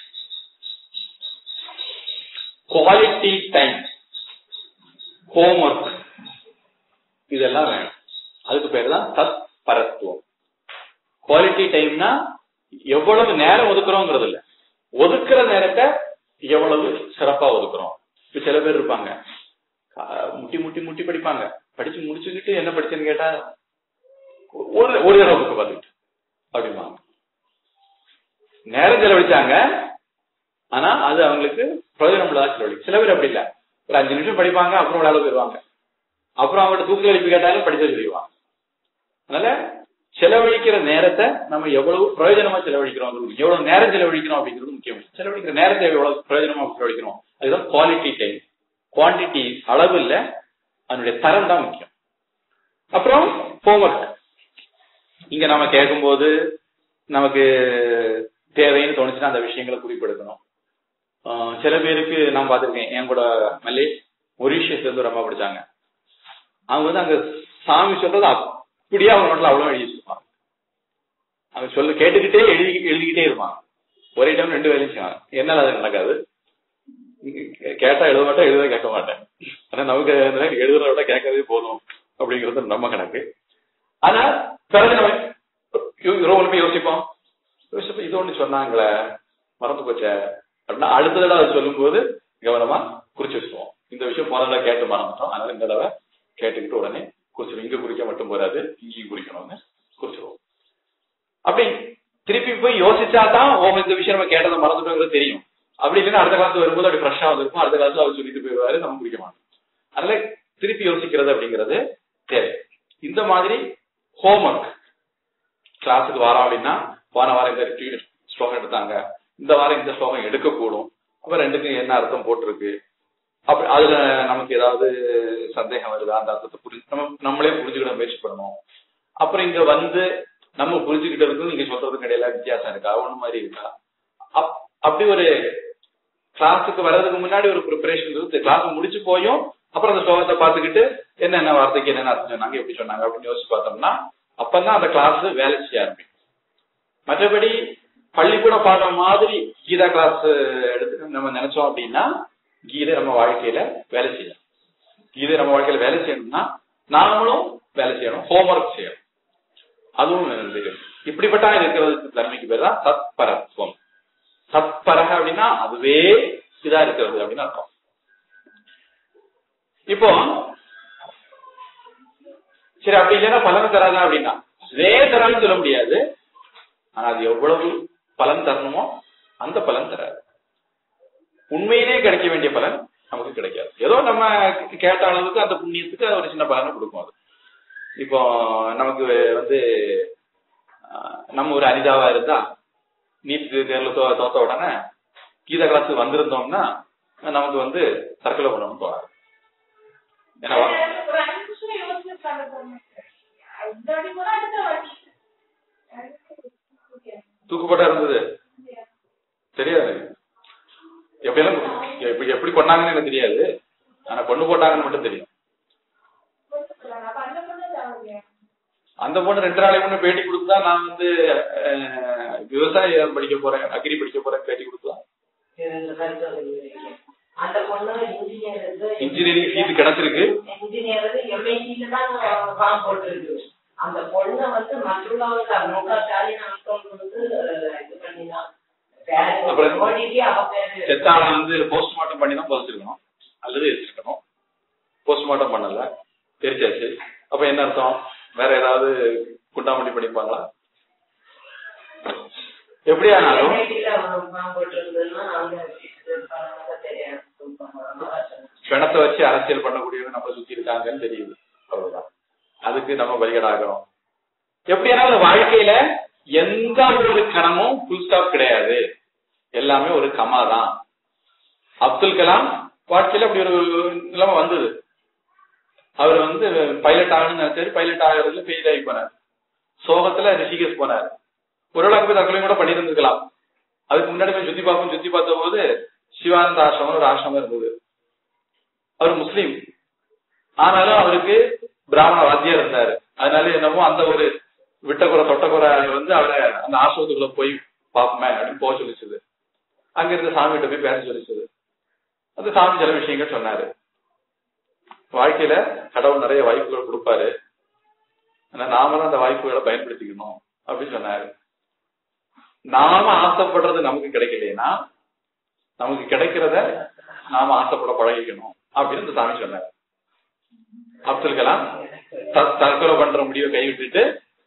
குவாலிட்டி டைம் ஹோம்ஒர்க் இதெல்லாம் வேணும் அதுக்கு பேர் தான் தத் பரத்துவம் குவாலிட்டி டைம்னா எவ்வளவு நேரம் ஒதுக்குறோங்கிறது இல்ல ஒதுக்குற நேரத்தை எவ்வளவு சிறப்பா ஒதுக்குறோம் இப்ப சில பேர் இருப்பாங்க கா- முட்டி முட்டி முட்டி படிப்பாங்க படிச்சு முடிச்சுக்கிட்டு என்ன படிச்சேன்னு கேட்டா ஒரு ஒரு தடவை புக்கு பார்த்துக்கிட்டு அப்படிம்பாங்க நேரம் செலவழிச்சாங்க ஆனா அது அவங்களுக்கு பிரயோஜனம் இல்லாத செலவழி சில பேர் அப்படி இல்ல ஒரு அஞ்சு நிமிஷம் படிப்பாங்க அப்புறம் விளையாட போயிருவாங்க அப்புறம் அவங்கள்ட்ட தூக்கி எழுப்பி கேட்டாலும் படிச்சு சொல்லிடுவாங்க அதனால செலவழிக்கிற நேரத்தை நம்ம எவ்வளவு பிரயோஜனமா செலவழிக்கிறோம் எவ்வளவு நேரம் செலவழிக்கிறோம் அப்படிங்கிறது முக்கியம் செலவழிக்கிற நேரத்தை எவ்வளவு பிரயோஜனமா செலவழிக்கிறோம் அதுதான் குவாலிட்டி டைம் குவான்டிட்டி அளவு இல்ல அதனுடைய தரம் தான் முக்கியம் அப்புறம் ஹோம்ஒர்க் இங்க நம்ம கேட்கும்போது நமக்கு தேவைன்னு தோணுச்சுன்னா அந்த விஷயங்களை குறிப்பெடுக்கணும் ஆஹ் சில பேருக்கு நான் பார்த்திருக்கேன் என் கூட மல்லி மொரீஷியஸ்ல இருந்து ரொம்ப படிச்சாங்க அவங்க வந்து அங்க சாமி சொல்றது அப்படியே அவங்க நோட்டில் அவ்வளவு எழுதி இருப்பாங்க அவங்க சொல்ல கேட்டுக்கிட்டே எழுதி எழுதிக்கிட்டே இருப்பாங்க ஒரே டைம் ரெண்டு வேலையும் செய்வாங்க என்னால அது நடக்காது கே- கேட்டா எழுத மாட்டேன் எழுத கேட்க மாட்டேன் ஆனா நமக்கு வந்து எழுதுறத விட கேட்கறதே போதும் அப்படிங்கிறது நம்ம கணக்கு ஆனா பிறகு நம்ம ரொம்ப யோசிப்போம் யோசிப்போம் இது ஒண்ணு சொன்னாங்களே மறந்து போச்சே அப்படின்னா அடுத்த தடவை அது சொல்லும்போது கவனமா குறிச்சு வச்சுக்குவோம் இந்த விஷயம் போன தடவை கேட்டு மறந்துட்டோம் அதனால இந்த தடவை கேட்டுக்கிட்டு உடனே குறிச்சிடும் இங்க குறிக்க மட்டும் போறாது இங்கேயும் குறிக்கணும்னு குறிச்சிருவோம் அப்படி திருப்பி போய் யோசிச்சா தான் ஓ இந்த விஷயம் நம்ம கேட்டதை மறந்துட்டோங்கிறது தெரியும் அப்படி இல்லைன்னா அடுத்த காலத்து வரும்போது அப்படி ஃப்ரெஷ்ஷா வந்திருக்கும் அடுத்த காலத்துல அவர் சொல்லிட்டு போயிடுவாரு நம்ம குடிக்க மாட்டோம் அதனால திருப்பி யோசிக்கிறது அப்படிங்கிறது தேவை இந்த மாதிரி ஹோம்ஒர்க் கிளாஸுக்கு வரோம் அப்படின்னா போன வாரம் இந்த டியூ- ஸ்லோகம் எடுத்தாங்க இந்த வாரம் இந்த ஸ்லோகம் எடுக்கக்கூடும் அப்ப ரெண்டுக்கும் என்ன அர்த்தம் போட்டிருக்கு அப்ப அதுல நமக்கு ஏதாவது சந்தேகம் வருதா அந்த அர்த்தத்தை புரிஞ்சு நம்ம நம்மளே புரிஞ்சுக்கிட முயற்சி பண்ணணும் அப்புறம் இங்க வந்து நம்ம புரிஞ்சுக்கிட்டதுக்கும் நீங்க சொல்றதுக்கு இடையில வித்தியாசம் இருக்கா ஒண்ணு மாதிரி இருக்கா அப்- அப்படி ஒரு கிளாஸுக்கு வர்றதுக்கு முன்னாடி ஒரு ப்ரிப்பரேஷன் இருக்கு கிளாஸ் முடிச்சு போயும் அப்புறம் அந்த ஸ்லோகத்தை பார்த்துக்கிட்டு என்னென்ன வார்த்தைக்கு என்னென்ன அர்த்தம் சொன்னாங்க எப்படி சொன்னாங்க அப்படின்னு யோசிச்சு பார்த்தோம்னா அப்பதான் அந்த கிளாஸ் வேலை செய்ய ஆரம்பிக்கும் மற்றபடி பள்ளிக்கூட பாடம் மாதிரி கீதா கிளாஸ் எடுத்து நம்ம நினைச்சோம் அப்படின்னா கீதை நம்ம வாழ்க்கையில வேலை செய்யலாம் கீதை நம்ம வாழ்க்கையில வேலை செய்யணும்னா நாமளும் வேலை செய்யணும் ஹோம்ஒர்க் செய்யணும் அதுவும் இருக்கு. இப்படிப்பட்ட இருக்கிறதுக்கு தன்மைக்கு பேர் தான் தத்பரத்துவம் தத்பரக அப்படின்னா அதுவே இதா இருக்கிறது அப்படின்னு அர்த்தம் இப்போ சரி அப்படி இல்லைன்னா பலன் தராதா அப்படின்னா அதே தரான்னு சொல்ல முடியாது ஆனா அது எவ்வளவு பலன் தரணுமோ அந்த பலன் தராது உண்மையிலே கிடைக்க வேண்டிய பலன் நமக்கு கிடைக்காது ஏதோ நம்ம கேட்ட அளவுக்கு அந்த புண்ணியத்துக்கு அது ஒரு சின்ன பலனை கொடுக்கும் அது இப்போ நமக்கு வந்து ஆஹ், நம்ம ஒரு அனிதாவா இருந்தா நீட் தேர்வுல தோ- தோத்த உடனே கீதா கிளாஸ் வந்திருந்தோம்னா நமக்கு வந்து தற்கொலை பண்ணணும்னு தோணாது ஏன்னா ஒரு அஞ்சு நிமிஷம் யோசிச்சு பார்க்கணும். இந்த வாட்டி கூட அடுத்த வாட்டி. தூக்குப்பட்டா இருந்தது தெரியாது எப்படியெல்லாம் எப்படி எப்படி கொண்டாங்கன்னு எனக்கு தெரியாது ஆனா கொண்டு போட்டாங்கன்னு மட்டும் தெரியும் அப்ப அந்த பொண்ணு ஜாலியா. அந்த பொண்ணு ரெண்டு நாளைக்கு முன்ன பேட்டி கொடுத்தா நான் வந்து அஹ், விவசாயம் படிக்க போறேன் அக்ரி படிக்க போறேன் பேட்டி கொடுத்தா இந்த கருத்து இருக்கு. அந்த பொண்ணு இன்ஜினியர் இன்ஜினியரிங் சீட் கிடைச்சிருக்கு இன்ஜினியர் எம்ஐசியில தான் ஃபார்ம் போட்டிருக்கு அந்த பொண்ணை வந்து மற்றவங்க மு க ஸ்டாலின் அனுப்பம் வந்து இது பண்ணிதான் அப்புறம் மோடிக்கு அவ பேரு செத்தாள வந்து போஸ்ட்மார்ட்டம் பண்ணி தான் புதைச்சிருக்கணும் அல்லது எரிச்சிருக்கணும் போஸ்ட்மார்ட்டம் பண்ணல எரிச்சாச்சு அப்ப என்ன அர்த்தம் வேற ஏதாவது குண்டாமட்டி பண்ணிப்பாங்களா எப்படியானாலும் MIT ல ஃபார்ம் போட்டிருந்ததுன்னா அவங்க இது பண்ணாங்க தெரியாது பிணத்தை வச்சு அரசியல் பண்ணக்கூடியவங்க நம்ம சுத்தி இருக்காங்கன்னு தெரியுது அவ்வளவுதான் அதுக்கு நம்ம பலிகடாகிறோம் எப்படியாவது வாழ்க்கையில எந்த ஒரு கணமும் புல் ஸ்டாப் கிடையாது எல்லாமே ஒரு கமா தான் அப்துல் கலாம் வாழ்க்கையில அப்படி ஒரு நிலைமை வந்தது அவர் வந்து பைலட் ஆகணும்னு நினைச்சாரு பைலட் ஆகிறதுல ஃபெயில் ஆகி போனார் சோகத்துல ரிஷிகேஷ் போனார் ஒருவேளை போய் தற்கொலை கூட பண்ணியிருந்துக்கலாம் அதுக்கு முன்னாடி போய் சுத்தி பார்ப்போம் சுத்தி பார்த்த போது சிவானந்த ஆசிரமம் ஒரு ஆசிரமம் இருந்தது அவர் முஸ்லீம் ஆனாலும் அவருக்கு பிராமண வாத்தியார் இருந்தாரு அதனால என்னமோ அந்த ஒரு விட்டக்குறை தொட்டக்குறை வந்து அவரை அந்த ஆசிரமத்துக்குள்ள போய் பார்ப்போமே அப்படின்னு போக சொல்லிச்சது அங்க இருந்த சாமி கிட்ட போய் பேச சொல்லிச்சது அந்த சாமி சில விஷயங்கள் சொன்னாரு வாழ்க்கையில கடவுள் நிறைய வாய்ப்புகள் கொடுப்பாரு ஆனா நாமளும் அந்த வாய்ப்புகளை பயன்படுத்திக்கணும் அப்படின்னு சொன்னாரு நாம ஆசைப்படுறது நமக்கு கிடைக்கலைன்னா நமக்கு கிடைக்கிறத நாம ஆசைப்பட பழகிக்கணும் அப்படின்னு இந்த சாமி சொன்னார் அப்துல் கலாம் த- தற்கொலை பண்ற முடிவை கைவிட்டுட்டு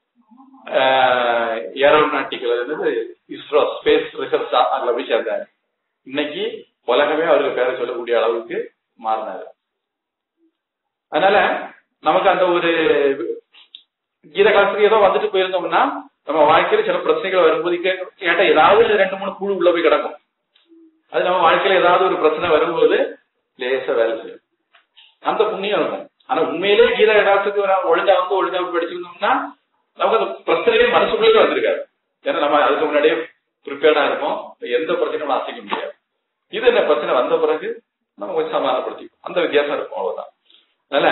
ஏரோநாட்டிக்கல் இருந்தது இஸ்ரோ ஸ்பேஸ் ரிசர்ச் அதுல போய் சேர்ந்தாரு இன்னைக்கு உலகமே அவருக்கு பேரை சொல்லக்கூடிய அளவுக்கு மாறினாரு அதனால நமக்கு அந்த ஒரு கீத காலத்துக்கு ஏதோ வந்துட்டு போயிருந்தோம்னா நம்ம வாழ்க்கையில சில பிரச்சனைகள் வரும்போது கே- கேட்டா ஏதாவது ரெண்டு மூணு குழு உள்ள போய் கிடக்கும் அது நம்ம வாழ்க்கையில ஏதாவது ஒரு பிரச்சனை வரும்போது லேசா வேலை செய்யும் அந்த புண்ணியம் இருக்கும் ஆனா உண்மையிலே கீத காலத்துக்கு ஒரு ஒழுங்கா வந்து ஒழுங்கா படிச்சிருந்தோம்னா நமக்கு அந்த பிரச்சனையே மனசுக்குள்ளே வந்திருக்காரு ஏன்னா நம்ம அதுக்கு முன்னாடியே ப்ரிப்பேர்டா இருப்போம் எந்த பிரச்சனையும் அசைக்க முடியாது இது என்ன பிரச்சனை வந்த பிறகு நம்ம கொஞ்சம் சமாதானப்படுத்திக்கும் அந்த வித்தியாசம் இருக்கும் அவ்வளவுதான் அதனால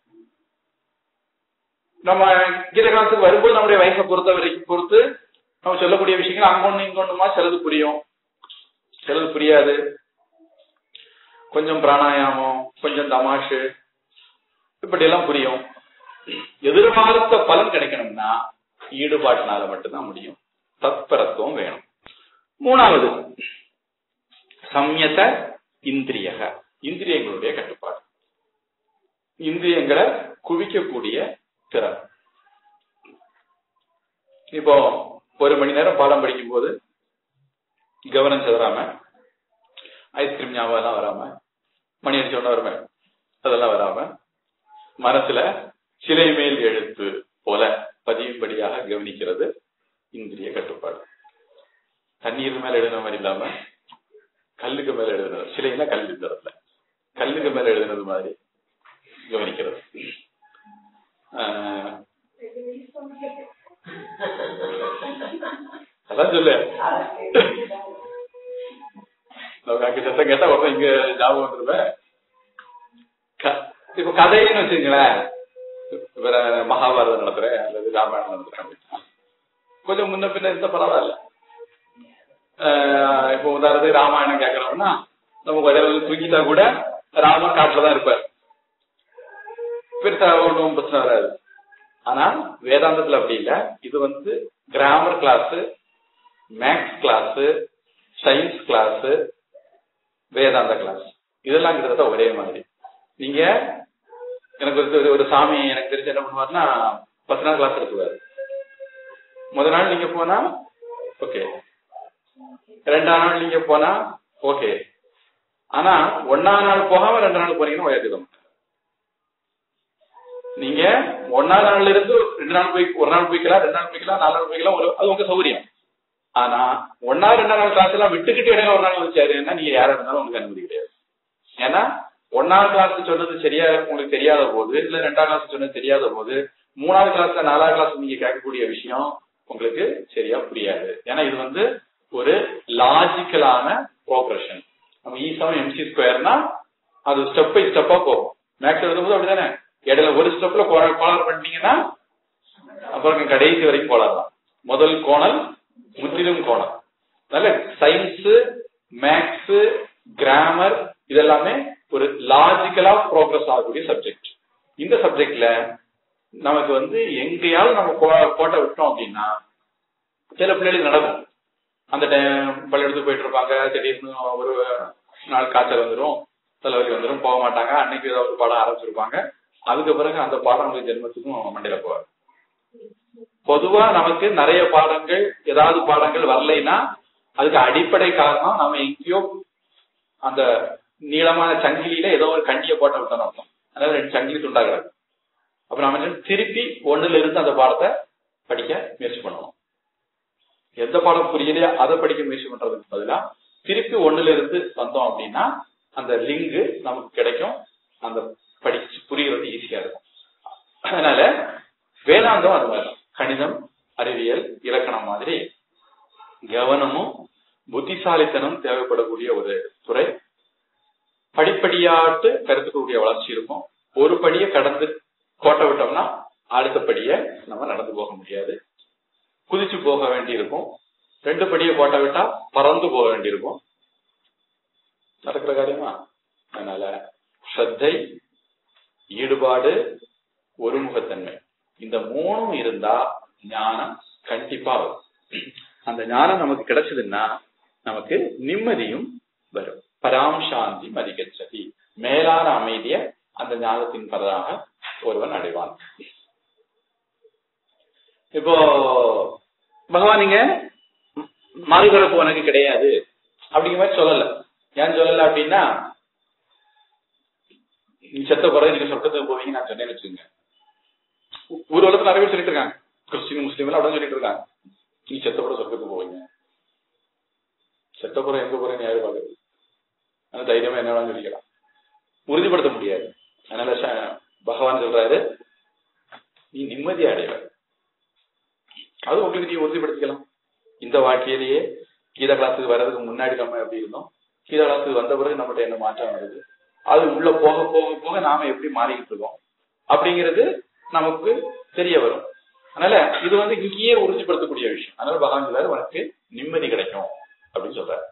நம்ம கீத காலத்துக்கு வரும்போது நம்முடைய வயசை பொறுத்த வரைக்கும் பொறுத்து நம்ம சொல்லக்கூடிய விஷயங்கள் அங்கொன்னு இங்கொன்னுமா சிலது புரியும் சிலது புரியாது கொஞ்சம் பிராணாயாமம் கொஞ்சம் தமாஷு இப்படி எல்லாம் புரியும் எதிர்பார்த்த பலன் கிடைக்கணும்னா ஈடுபாட்டினால மட்டும்தான் முடியும் தத்பரத்துவம் வேணும் மூணாவது சம்யத இந்திரியக இந்திரியங்களுடைய கட்டுப்பாடு இந்திரியங்களை குவிக்கக்கூடிய திறன் இப்போ ஒரு மணி நேரம் பாடம் படிக்கும் போது கவனம் செதறாம ஐஸ்கிரீம் ஞாபகம் எல்லாம் வராம மணி அடிச்ச உடனே வருமே அதெல்லாம் வராம மனசுல சிலை மேல் எழுத்து போல பதியும்படியாக கவனிக்கிறது இந்திரிய கட்டுப்பாடு தண்ணீர் மேல எழுதுன மாதிரி இல்லாம கல்லுக்கு மேல எழுதுனது சிலைன்னா கல் இந்த இடத்துல கல்லுக்கு மேல எழுதுனது மாதிரி கவனிக்கிறது ஆஹ், அதான் சொல்லு நமக்கு அங்க சத்தம் கேட்டா உடனே இங்க ஞாபகம் வந்துருவேன் க- இப்ப கதைன்னு வச்சுங்களேன் வேற மகாபாரதம் நடத்துறேன் அல்லது ராமாயணம் நடத்துறேன் அப்படின்னா கொஞ்சம் முன்ன பின்ன இருந்த பரவாயில்ல ஆஹ் இப்போ உதாரணத்துக்கு ராமாயணம் கேட்கறோம்னா நம்ம கொஞ்சம் தூக்கிட்டா கூட ராமர் காட்டுல தான் இருப்பார் பெருசா ஒன்றும் பிரச்சனை வராது ஆனா வேதாந்தத்துல அப்படி இல்ல இது வந்து grammar class maths class science class Vedanta class இதெல்லாம் கிட்டத்தட்ட ஒரே மாதிரி நீங்க எனக்கு ஒரு- ஒரு சாமி எனக்கு தெரிஞ்சு என்ன பண்ணுவாருன்னா பத்து நாள் கிளாஸ் எடுத்துவாரு முத நாள் நீங்க போனா ஓகே ரெண்டாம் நாள் நீங்க போனா ஓகே ஆனா ஒன்னாம் நாள் போகாம ரெண்டு நாள் போனீங்கன்னா உயர்த்திடும் நீங்க ஒன்னாம் நாள்ல இருந்து ரெண்டு நாள் போய் ஒரு நாள் போய்க்கலாம் ரெண்டு நாள் போய்க்கலாம் நாலு நாள் போய்க்கலாம் ஒரு அது உங்க சௌகரியம் ஆனா ஒன்னா ரெண்டாம் நாள் கிளாஸ் எல்லாம் விட்டுக்கிட்டு இடையில ஒரு நாள் வச்சாருன்னா நீங்க யாரா இருந்தாலும் உங்களுக்கு அனுமதி கிடையாது ஏன்னா ஒன்னாவது கிளாஸ் சொன்னது சரியா உங்களுக்கு தெரியாத போது இல்ல ரெண்டாம் கிளாஸ் சொன்னது தெரியாத போது மூணாவது கிளாஸ்ல நாலாவது கிளாஸ் நீங்க கேட்கக்கூடிய விஷயம் உங்களுக்கு சரியா புரியாது ஏன்னா இது வந்து ஒரு லாஜிக்கலான ப்ரோக்ரஷன் நம்ம ஈ சமம் எம்சி ஸ்கொயர்னா அது ஸ்டெப் பை ஸ்டெப்பா போகும் மேக்ஸ் எழுதும்போது அப்படிதானே இடையில ஒரு ஸ்டெப்ல கோளாறு பண்ணிட்டீங்கன்னா அப்புறம் கடைசி வரைக்கும் கோளாறுதான் முதல் கோணல் முற்றிலும் கோணல் அதனால சயின்ஸ் மேக்ஸ் கிராமர் இதெல்லாமே ஒரு லாஜிக்கலா ப்ரோக்ரஸ் ஆகக்கூடிய சப்ஜெக்ட் இந்த சப்ஜெக்ட்ல நமக்கு வந்து எங்கேயாவது நம்ம கோ- கோட்டை விட்டோம் அப்படின்னா சில பிள்ளைகளுக்கு நடக்கும் அந்த டைம் பள்ளிக்கூடத்துக்கு போயிட்டு இருப்பாங்க திடீர்னு ஒரு நாள் காய்ச்சல் வந்துடும் தலைவலி வந்துடும் போக மாட்டாங்க அன்னைக்கு ஏதாவது ஒரு பாடம் ஆரம்பிச்சிருப்பாங்க அதுக்கு பிறகு அந்த பாடம் உங்களுக்கு ஜென்மத்துக்கும் மண்டையில போவார் பொதுவா நமக்கு நிறைய பாடங்கள் ஏதாவது பாடங்கள் வரலைன்னா அதுக்கு அடிப்படை காரணம் நம்ம எங்கேயோ அந்த நீளமான சங்கிலியில ஏதோ ஒரு கண்டியை போட்ட விட்டோம்னு அர்த்தம் அதாவது ரெண்டு சங்கிலி துண்டாகிறது அப்ப நம்ம என்ன திருப்பி ஒண்ணுல இருந்து அந்த பாடத்தை படிக்க முயற்சி பண்ணணும் எந்த பாடம் புரியலையா அதை படிக்க முயற்சி பண்றதுக்கு பதிலா திருப்பி ஒண்ணுல இருந்து வந்தோம் அப்படின்னா அந்த லிங்க் நமக்கு கிடைக்கும் அந்த படிச்சு புரியறது ஈஸியா இருக்கும் அதனால வேதாந்தம் அது மாதிரி தான். கணிதம் அறிவியல் இலக்கணம் மாதிரி கவனமும் புத்திசாலித்தனம் தேவைப்படக்கூடிய ஒரு துறை படிப்படியாட்டு கருத்துக்களுடைய வளர்ச்சி இருக்கும் ஒரு படியை கடந்து கோட்டை விட்டோம்னா அடுத்த படியை நம்ம நடந்து போக முடியாது குதிச்சு போக வேண்டியிருக்கும் ரெண்டு படியை கோட்டை விட்டா பறந்து போக வேண்டியிருக்கும் நடக்கிற காரியமா அதனால ஸ்ரத்தை ஈடுபாடு ஒருமுகத்தன்மை இந்த மூணும் இருந்தா ஞானம் கண்டிப்பா வரும் அந்த ஞானம் நமக்கு கிடைச்சதுன்னா நமக்கு நிம்மதியும் வரும் பராம் சாந்தி மதிகச்சதி மேலான அமைதிய அந்த ஞானத்தின் பரதாக ஒருவன் அடைவான் இப்போ பகவான் நீங்க மறுபிறப்பு உனக்கு கிடையாது அப்படிங்கிற மாதிரி சொல்லல ஏன் சொல்லல அப்படின்னா நீ செத்த பிறகு நீங்க சொர்க்கத்துக்கு போவீங்க நான் சொன்னேன்னு வச்சுக்கோங்க ஊர் உலகத்துல நிறைய பேர் சொல்லிட்டு இருக்காங்க கிறிஸ்டின் முஸ்லீம் எல்லாம் அப்படிதான் சொல்லிட்டு இருக்காங்க நீ செத்த பிறகு சொர்க்கத்துக்கு போவீங்க செத்த பிறகு எங்க போறேன்னு யாரு பாக்குறது அந்த தைரியமா என்ன வேணாலும் சொல்லிக்கலாம் உறுதிப்படுத்த முடியாது அதனால ச- பகவான் சொல்றாரு நீ நிம்மதி அடைவ அது உங்களுக்கு நீ உறுதிப்படுத்திக்கலாம் இந்த வாழ்க்கையிலேயே கீதா கிளாஸுக்கு வர்றதுக்கு முன்னாடி நம்ம எப்படி இருந்தோம் கீதா கிளாஸுக்கு வந்த பிறகு நம்மகிட்ட என்ன மாற்றம் வருது அது உள்ள போக போக போக நாம எப்படி மாறிக்கிட்டு இருக்கோம் அப்படிங்கிறது நமக்கு தெரிய வரும் அதனால இது வந்து இங்கேயே உறுதிப்படுத்தக்கூடிய விஷயம் அதனால பகவான் சொல்றாரு உனக்கு நிம்மதி கிடைக்கும் அப்படின்னு சொல்றாரு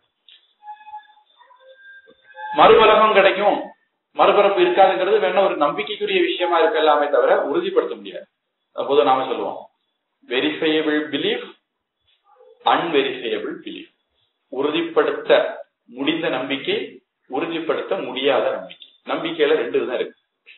மறுபலகம் கிடைக்கும் மறுபிறப்பு இருக்காதுங்கிறது வேணா ஒரு நம்பிக்கைக்குரிய விஷயமா இருக்கலாமே தவிர உறுதிப்படுத்த முடியாது அப்போது நாம சொல்லுவோம் வெரிஃபையபிள் பிலீஃப் அன்வெரிஃபையபிள் பிலீஃப் உறுதிப்படுத்த முடிந்த நம்பிக்கை உறுதிப்படுத்த முடியாத நம்பிக்கை நம்பிக்கையில ரெண்டு விதம் இருக்கு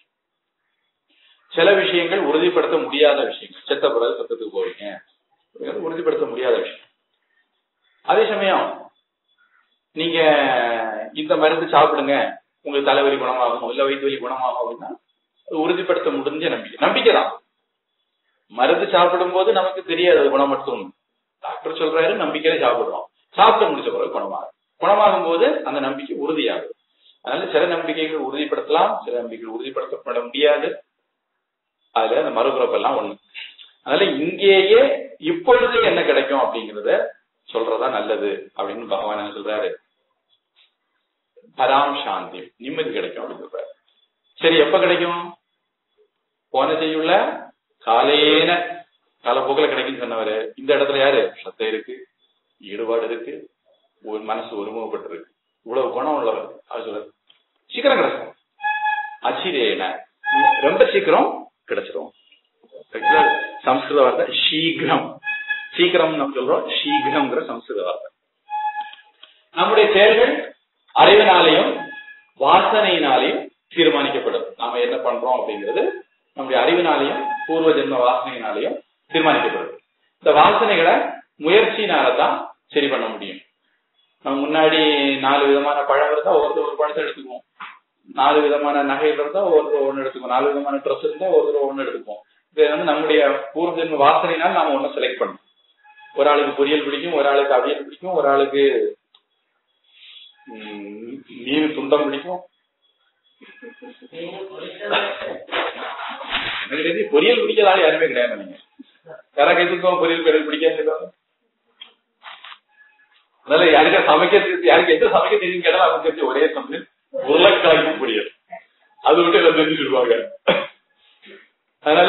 சில விஷயங்கள் உறுதிப்படுத்த முடியாத விஷயங்கள் செத்த பிறகு சத்தத்துக்கு போவீங்க அப்படிங்கிறது உறுதிப்படுத்த முடியாத விஷயம் அதே சமயம் நீங்க இந்த மருந்து சாப்பிடுங்க உங்களுக்கு தலைவலி குணமாகும் இல்ல வயிற்று வலி குணமாகும் அப்படின்னா அது உறுதிப்படுத்த முடிஞ்ச நம்பிக்கை நம்பிக்கை தான் மருந்து சாப்பிடும் போது நமக்கு தெரியாது அது குணமட்டும் டாக்டர் சொல்றாரு நம்பிக்கையில சாப்பிடுறோம் சாப்பிட்டு முடிச்ச பிறகு குணமாகும் குணமாகும் போது அந்த நம்பிக்கை உறுதியாகும் அதனால சில நம்பிக்கைகள் உறுதிப்படுத்தலாம் சில நம்பிக்கைகள் உறுதிப்படுத்தப்பட முடியாது அதுல அந்த மறுபிறப்பெல்லாம் ஒண்ணு அதனால இங்கேயே இப்பொழுது என்ன கிடைக்கும் அப்படிங்கறத சொல்றதா நல்லது அப்படின்னு பகவான் என்ன சொல்றாரு பராம் சாந்தி நிம்மதி கிடைக்கும் அப்படின்னு சொல்றாரு சரி எப்ப கிடைக்கும் போன செய்யுள்ள காலேன காலப்போக்கில் கிடைக்கும்னு சொன்னவரு இந்த இடத்துல யாரு சத்தை இருக்கு ஈடுபாடு இருக்கு ஒரு மனசு ஒருமுகப்பட்டிருக்கு இவ்வளவு குணம் உள்ளவர் அது சொல்றாரு சீக்கிரம் கிடைக்கும் அச்சிரேன ரொம்ப சீக்கிரம் கிடைச்சிரும் Actually, சம்ஸ்கிருத வார்த்தை சீக்கிரம் சீக்கிரம் நம்ம சொல்றோம் சீக்கிரம்ங்கிற சம்ஸ்கிருத வார்த்தை நம்முடைய செயல்கள் அறிவினாலையும் வாசனையினாலையும் தீர்மானிக்கப்படும் நாம என்ன பண்றோம் அப்படிங்கிறது நம்முடைய அறிவினாலையும் பூர்வ ஜென்ம வாசனையினாலையும் தீர்மானிக்கப்படும் இந்த வாசனைகளை முயற்சியினால தான் சரி பண்ண முடியும் நம்ம முன்னாடி நாலு விதமான பழம் இருந்தா ஒருத்தர் ஒரு பழத்தை எடுத்துக்குவோம் நாலு விதமான நகைகள் இருந்தா ஒருத்தர் ஒண்ணு எடுத்துக்குவோம் நாலு விதமான ட்ரெஸ் இருந்தா ஒருத்தர் ஒண்ணு எடுத்துக்குவோம் இது வந்து நம்முடைய பூர்வ ஜென்ம வாசனையினால் நாம ஒண்ணு செலக்ட் பண்ணணும் ஒரு ஆளுக்கு பொரியல் பிடிக்கும் ஒரு ஆளுக்கு அவியல் பிடிக்கும் ஒரு ஆளுக்கு ம், மீன் துண்டம் பிடிக்கும் எனக்கு தெரிஞ்சு பொரியல் பிடிக்காத ஆள் யாருமே கிடையாது நீங்க யாரா கைத்துக்கோ பொரியல் பொரியல் பிடிக்காது அதனால யாருக்கா சமைக்க தெரிஞ்சு- யாருக்கு எந்த சமைக்க தெரியும் கேட்டாலும் அவங்க தெரிஞ்ச ஒரே சமையல் உருளைக்கிழங்கு பொரியல் அது விட்டு எல்லாம் தெரிஞ்சு சொல்லுவாங்க அதனால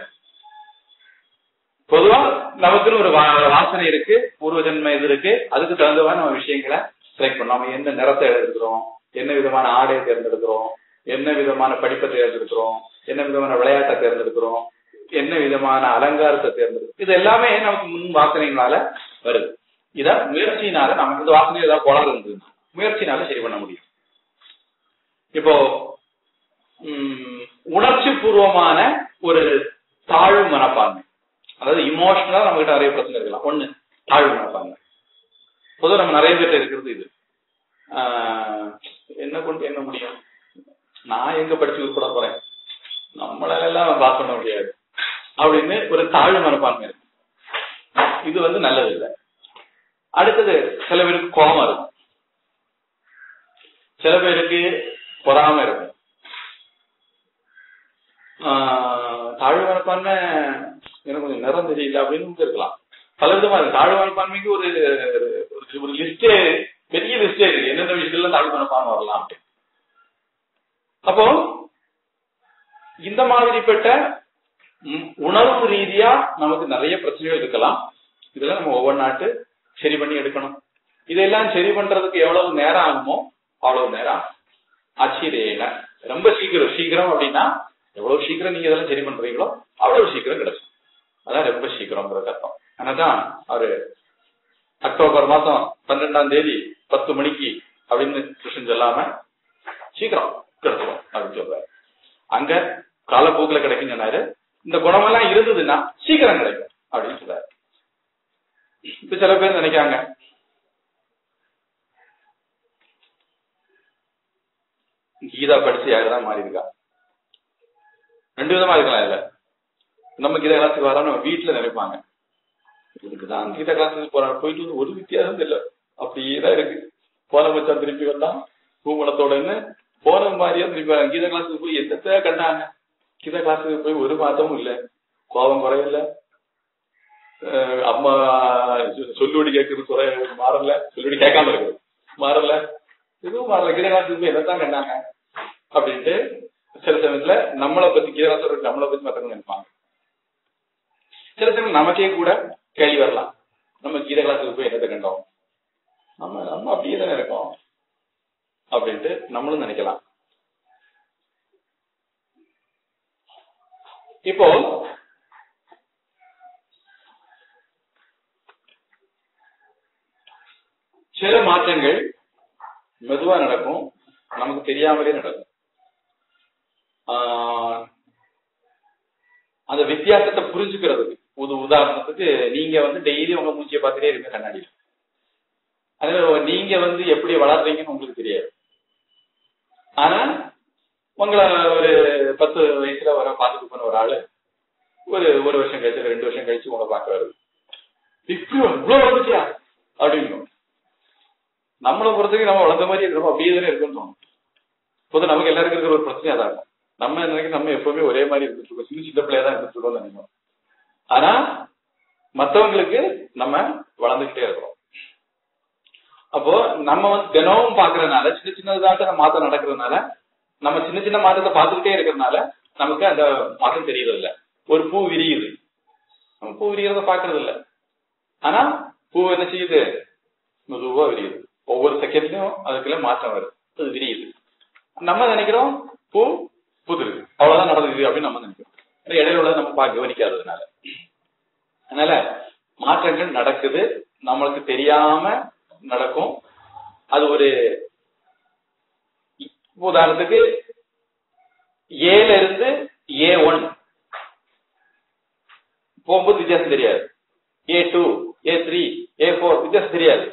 பொதுவா நமக்குன்னு ஒரு வா- வாசனை இருக்கு பூர்வ ஜென்ம இது இருக்கு அதுக்கு தகுந்தவா நம்ம விஷயங்களை செலக்ட் பண்ணோம் நம்ம எந்த நிறத்தை எடுத்துக்கிறோம் என்ன விதமான ஆடையை தேர்ந்தெடுக்கிறோம் என்ன விதமான படிப்பை தேர்ந்தெடுக்கிறோம் என்ன விதமான விளையாட்டை தேர்ந்தெடுக்கிறோம் என்ன விதமான அலங்காரத்தை தேர்ந்தெடுக்கிறோம் இது எல்லாமே நமக்கு முன் வாசனைகளால வருது இத முயற்சியினால நமக்கு இந்த வாசனை ஏதாவது கோளாறு இருந்தது முயற்சினால சரி பண்ண முடியும் இப்போ உம், உணர்ச்சி பூர்வமான ஒரு தாழ்வு மனப்பான்மை அதாவது இமோஷனலா நம்ம கிட்ட நிறைய பிரச்சனை இருக்கலாம் ஒண்ணு தாழ்வு மனப்பான்மை பொதுவா நம்ம நிறைய பேர்ட்ட இருக்கிறது இது ஆஹ், என்ன கொண்டு என்ன முடியும் நான் எங்க படிச்சு உட்பட போறேன் நம்மளால எல்லாம் பாஸ் பண்ண முடியாது அப்படின்னு ஒரு தாழ்வு மனப்பான்மை இருக்கு நல்லது இல்லை அடுத்தது சில பேருக்கு கோபம் இருக்கும் சில பேருக்கு பொறாம இருக்கும் ஆஹ் தாழ்வு மனப்பான்மை எனக்கு கொஞ்சம் நிறம் தெரியல அப்படின்னு இருக்கலாம் பல விதமா இருக்கு தாழ்வு மனப்பான்மைக்கு ஒரு ஒரு- ஒரு லிஸ்டே பெரிய லிஸ்டே இருக்கு எந்தெந்த விஷயத்துல தாழ்வு மனப்பான்மை வரலாம் அப்படின்னு. அப்போ இந்த மாதிரிப்பட்ட ம், உணர்வு ரீதியா நமக்கு நிறைய பிரச்சனைகள் இருக்கலாம் இதெல்லாம் நம்ம ஒவ்வொரு நாட்டு சரி பண்ணி எடுக்கணும் இதெல்லாம் சரி பண்றதுக்கு எவ்வளவு நேரம் ஆகுமோ அவ்வளவு நேரம் ஆகும் ஆச்சரியன ரொம்ப சீக்கிரம் சீக்கிரம் அப்படின்னா எவ்வளவு சீக்கிரம் நீங்க இதெல்லாம் சரி பண்றீங்களோ அவ்வளவு சீக்கிரம் கிடைக்கும் அதான் ரொம்ப சீக்கிரம்ங்கிறது அர்த்தம் ஆனாதான் அவரு அக்டோபர் மாசம் பன்னெண்டாம் தேதி பத்து மணிக்கு அப்படின்னு கிருஷ்ணன் சொல்லாம சீக்கிரம் கிடைச்சிடும் அப்படின்னு சொல்றாரு அங்க காலப்போக்குல கிடைக்கும் சொன்னாரு இந்த குணமெல்லாம் இருந்ததுன்னா சீக்கிரம் கிடைக்கும் அப்படின்னு சொல்றாரு இப்ப சில பேர் நினைக்காங்க கீதா படிச்சு யாருதான் மாறி இருக்கா ரெண்டு விதமா இருக்கலாம் இல்ல நம்ம கீதா கிளாஸுக்கு வரோம் நம்ம வீட்டுல நினைப்பாங்க இதுக்குதான் கீதா கிளாஸுக்கு போறாங்க போயிட்டு வந்து ஒரு வித்தியாசம் இல்ல அப்படியே தான் இருக்கு போன மச்சான் திருப்பி வந்தான் பூமணத்தோடன்னு போன மாதிரியே திருப்பி வராங்க. கீதா கிளாஸுக்கு போய் என்னத்த கண்டாங்க கீதா கிளாஸுக்கு போய் ஒரு மாத்தமும் இல்ல கோபம் குறையல அஹ் அம்மா சொ- சொல்லுவடி கேட்கறது குறை மாறல சொல்லுவடி கேட்காம இருக்குது மாறல எதுவும் மாறல கீதா கிளாஸுக்கு போய் என்னத்தான் கண்டாங்க அப்படின்ட்டு சில சமயத்துல நம்மளை பத்தி கீதா சொல்ற நம்மளை பத்தி மத்தவங்க நினைப்பாங்க சில சமயம் நமக்கே கூட கேள்வி வரலாம் நம்ம கீத கிளாஸுக்கு போய் என்னத்தை கண்டோம் நம்ம நம்ம அப்படியே தானே இருக்கோம் அப்படின்ட்டு நம்மளும் நினைக்கலாம் இப்போ சில மாற்றங்கள் மெதுவா நடக்கும் நமக்கு தெரியாமலே நடக்கும் ஆஹ் அந்த வித்தியாசத்தை புரிஞ்சுக்கிறதுக்கு ஒரு உதாரணத்துக்கு நீங்க வந்து டெய்லி உங்க மூச்சியை பார்த்துட்டே இருங்க கண்ணாடியில் அதுல நீங்க வந்து எப்படி வளர்றீங்கன்னு உங்களுக்கு தெரியாது ஆனா உங்களை ஒரு பத்து வயசுல வர பார்த்துட்டு போன ஒரு ஆளு ஒரு ஒரு வருஷம் கழிச்சு ரெண்டு வருஷம் கழிச்சு உங்களை பார்க்க வருது இப்படி இவ்வளவு வளர்ந்துச்சியா அப்படிங்கும் நம்மளை பொறுத்தவரைக்கும் நம்ம வளர்ந்த மாதிரி இருக்கிறோம் அப்படியே தானே இருக்குன்னு தோணும் பொது நமக்கு எல்லாருக்கும் இருக்கிற ஒரு பிரச்சனையா தான் இருக்கும் நம்ம நினைக்க நம்ம எப்பவுமே ஒரே மாதிரி இருந்துட்டு இருக்கோம் சின்ன சின்ன பிள்ளையா தான் இருந்துட்டு இருக்கோம்னு நினைக்கிறோம் ஆனா மத்தவங்களுக்கு நம்ம வளர்ந்துகிட்டே இருக்கிறோம் அப்போ நம்ம வந்து தினமும் பாக்குறதுனால சின்ன சின்னதாட்ட அந்த மாற்றம் நடக்கிறதுனால நம்ம சின்ன சின்ன மாற்றத்தை பார்த்துக்கிட்டே இருக்கிறதுனால நமக்கு அந்த மாற்றம் தெரியறது இல்ல ஒரு பூ விரியுது நம்ம பூ விரியறத பாக்குறது இல்ல ஆனா பூ என்ன செய்யுது மெதுவா விரியுது ஒவ்வொரு செகண்ட்லயும் அதுக்குள்ள மாற்றம் வருது அது விரியுது நம்ம நினைக்கிறோம் பூ புதுரு அவ்வளவுதான் நடந்தது அப்படின்னு நம்ம நினைக்கிறோம் ஆனா இடையில உள்ளதை நம்ம பார்க்க கவனிக்காததுனால அதனால மாற்றங்கள் நடக்குது நம்மளுக்கு தெரியாம நடக்கும் அது ஒரு உதாரணத்துக்கு ஏல இருந்து ஏ ஒன் போகும்போது வித்தியாசம் தெரியாது A two A three A four வித்தியாசம் தெரியாது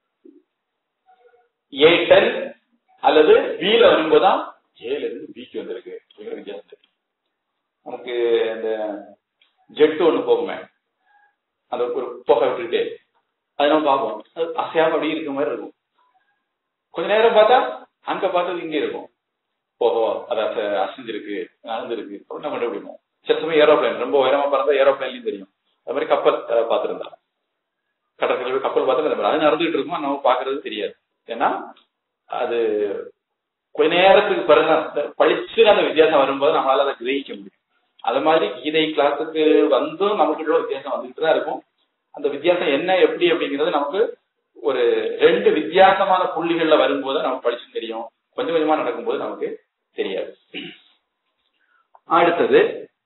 ஏ டென் அல்லது பில வரும்போதுதான் ஏல இருந்து பிக்கு வந்திருக்கு அப்படிங்கிற வித்தியாசம் தெரியும் நமக்கு இந்த ஜெட் ஒண்ணு போகுமே அந்த ஒரு புகை விட்டுட்டு அது நம்ம பார்ப்போம் அது அசையாம அப்படியே இருக்க மாதிரி இருக்கும் கொஞ்ச நேரம் பார்த்தா அங்க பார்த்தது இங்க இருக்கும் ஓஹோ அது அசை அசைஞ்சிருக்கு நடந்திருக்கு அப்படின்னு நம்ம கண்டுபிடிப்போம் சில சமயம் ஏரோப்ளைன் ரொம்ப உயரமா பறந்தா ஏரோப்ளைன்லயும் தெரியும் அது மாதிரி கப்பல் அஹ், பார்த்திருந்தா கடற்கரை போய் கப்பல் பார்த்தா அந்த மாதிரி அது நடந்துகிட்டு இருக்கும் நம்ம பாக்குறது தெரியாது ஏன்னா அது கொஞ்ச நேரத்துக்கு பிறகு அந்த பளிச்சுன்னு அந்த வித்தியாசம் வரும்போது நம்மளால அதை கிரகிக்க முடியும் அது மாதிரி கீதை கிளாஸுக்கு வந்தும் நமக்குள்ள ஒரு வித்தியாசம் வந்துட்டு தான் இருக்கும் அந்த வித்தியாசம் என்ன எப்படி அப்படிங்கிறது நமக்கு ஒரு ரெண்டு வித்தியாசமான புள்ளிகள்ல வரும்போது நமக்கு படிச்சு தெரியும் கொஞ்சம் கொஞ்சமா நடக்கும்போது நமக்கு தெரியாது அடுத்தது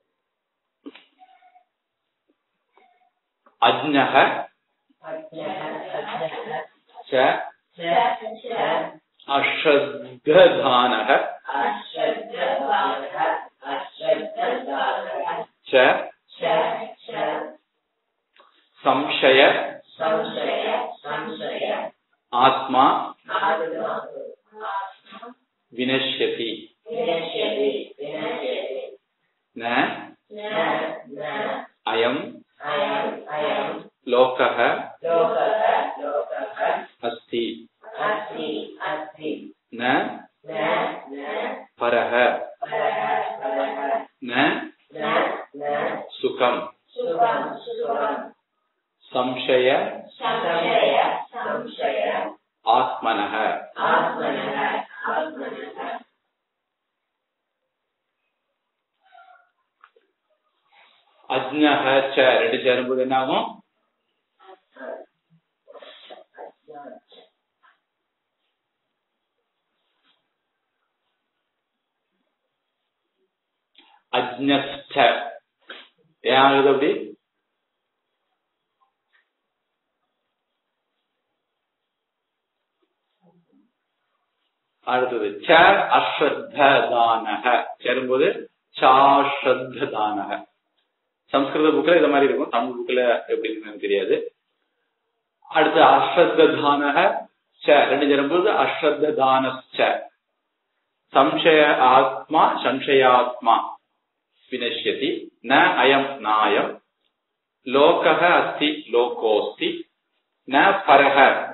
அஜ்ஞக ச அஸ்ரத்ததானக ச சம்சய ஆத்மா வினஷ்யதி ந அயம் லோகः சம்சய संशय संशय ஆத்மனக आत्मनः आत्मनः அஜ்ஞக ச ரெண்டு சேரும்போது என்ன ஆகும் அஜ்ஞஸ்ட ஏன் ஆகுது அப்படி அடுத்தது ச அஸ்ரத்ததானக சேரும்போது சாஸ்ரத்ததானக சம்ஸ்கிருத புக்ல இந்த மாதிரி இருக்கும் தமிழ் புக்ல எப்படி இருக்குன்னு எனக்கு தெரியாது அடுத்து அஸ்ரத்ததானக ச ரெண்டு சேரும்போது அஸ்ரத்ததானச்ச சம்சய ஆத்மா சம்சயாத்மா வினஷ்யதி ந அயம் நாயம் லோகः அஸ்தி லோகோஸ்தி ந பரஹ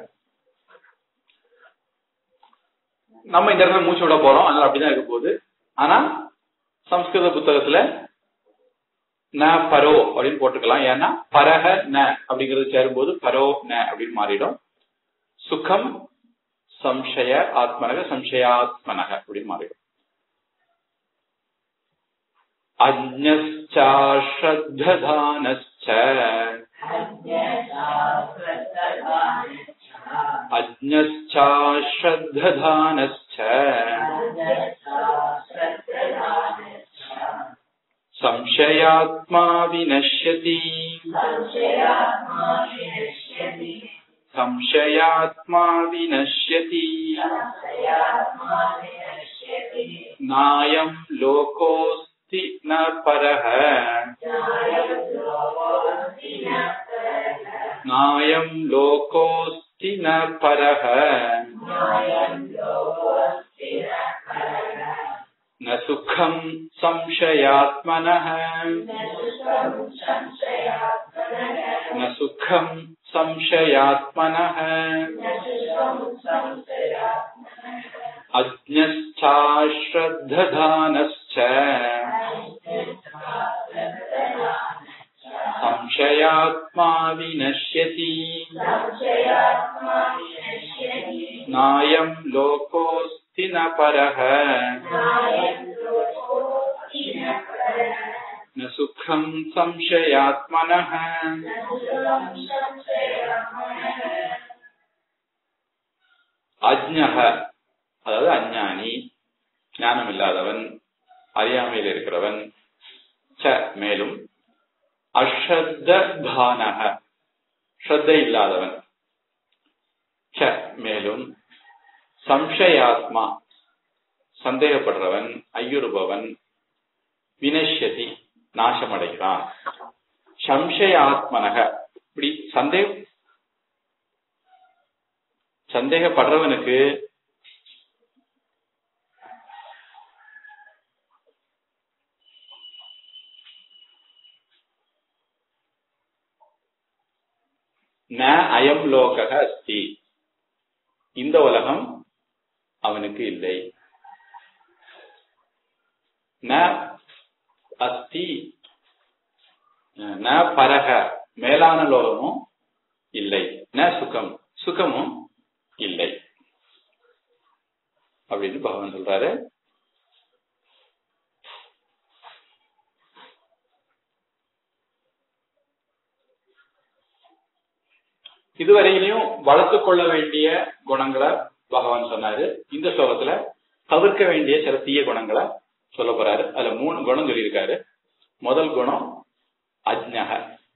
நம்ம இந்த இடத்துல மூச்சு விட போறோம் அதனால அப்படிதான் இருக்க போகுது ஆனா சம்ஸ்கிருத புத்தகத்துல ந பரோ அப்படின்னு போட்டுக்கலாம் ஏன்னா பரஹ ந அப்படிங்கிறது சேரும்போது பரோ ந அப்படின்னு மாறிடும் சுகம் சம்சய ஆத்மனக சம்சயாத்மனக அப்படின்னு மாறிடும் அஜ்ஞாஸ்ரத்தானஸ்ச அஜ்ஞாஸ்ரத்தானஸ்ச संशयात्मा विनश्यति संशयात्मा विनश्यति नायं लोकोऽस्ति न परः नायं लोकोऽस्ति न परः न सुखं संशयात्मनः न सुखं संशयात्मनः अज्ञश्चाश्रद्धधानश्च संशयात्मा विनश्यति नायं लोकोऽस्ति न परः न सुखं संशयात्मनः அஜ்ஞக அதாவது அஞ்ஞானி ஞானம் இல்லாதவன் அறியாமையில் இருக்கிறவன் ச மேலும் அஸ்ரத்த தானக ஸ்ரத்தை இல்லாதவன் ச மேலும் சம்சயாத்மா சந்தேகப்படுறவன் ஐயுறுபவன் வினஷ்யதி நாசமடைகிறான் சம்சயாத்மனக இப்படி சந்தேக சந்தேகப்படுறவனுக்கு ந அயம் லோகக அஸ்தி இந்த உலகம் அவனுக்கு இல்லை ந அஸ்தி ந பரக மேலான லோகமும் இல்லை ந சுகம் சுகமும் இல்லை அப்படின்னு பகவான் சொல்றாரு இதுவரையிலையும் வளர்த்து கொள்ள வேண்டிய குணங்களை பகவான் சொன்னாரு இந்த ஸ்லோகத்துல தவிர்க்க வேண்டிய சில தீய குணங்களை சொல்ல போறாரு அதுல மூணு குணம் சொல்லியிருக்காரு முதல் குணம் அஜ்ஞக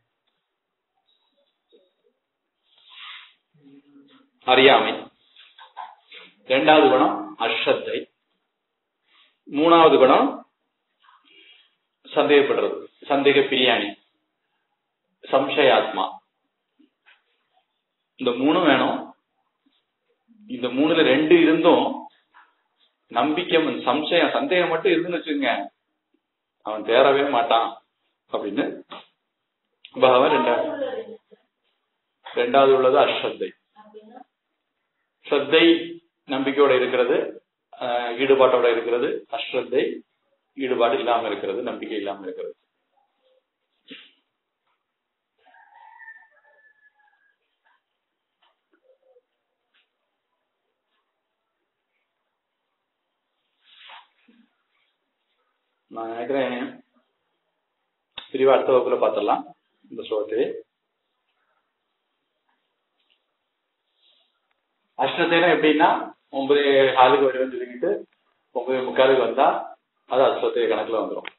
அறியாமை இரண்டாவது குணம் அஸ்ரத்தை மூணாவது குணம் சந்தேகப்படுறது சந்தேக பிரியாணி சம்சயாத்மா இந்த மூணும் வேணும் இந்த மூணுல ரெண்டு இருந்தும் நம்பிக்கை சம்சயம் சந்தேகம் மட்டும் இருந்துன்னு வச்சுங்க அவன் தேரவே மாட்டான் அப்படின்னு பகவான் ரெண்டாவது ரெண்டாவது உள்ளது அஸ்ரத்தை ஸ்ரத்தை நம்பிக்கையோட இருக்கிறது ஆஹ் ஈடுபாட்டோட இருக்கிறது அஸ்ரத்தை ஈடுபாடு இல்லாம இருக்கிறது நம்பிக்கை இல்லாம இருக்கிறது நான் நினைக்கிறேன் பிரிவா அடுத்த வகுப்புல பார்த்துடலாம் இந்த ஸ்லோகத்தை அஷ்டத்தைனா எப்படின்னா ஒன்பது காலுக்கு வருவேன்னு சொல்லிக்கிட்டு ஒன்பது முக்காலுக்கு வந்தா அது அஷ்டத்தை கணக்குல வந்துடும்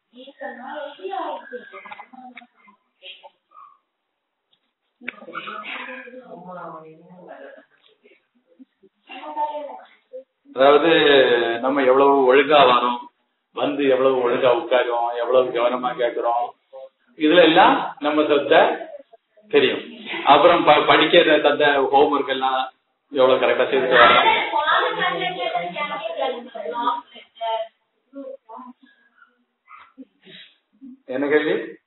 அதாவது நம்ம எவ்வளவு ஒழுங்கா வரோம் வந்து எவ்வளவு ஒழுங்கா உட்காரோம் எவ்வளவு கவனமா கேட்கிறோம் இதுல எல்லாம் நம்ம சத்த தெரியும் அப்புறம் ப- படிக்கிற தந்த ஹோம்ஒர்க் எல்லாம் எவ்வளவு கரெக்டா செய்துட்டு வரோம் என்ன கேள்வி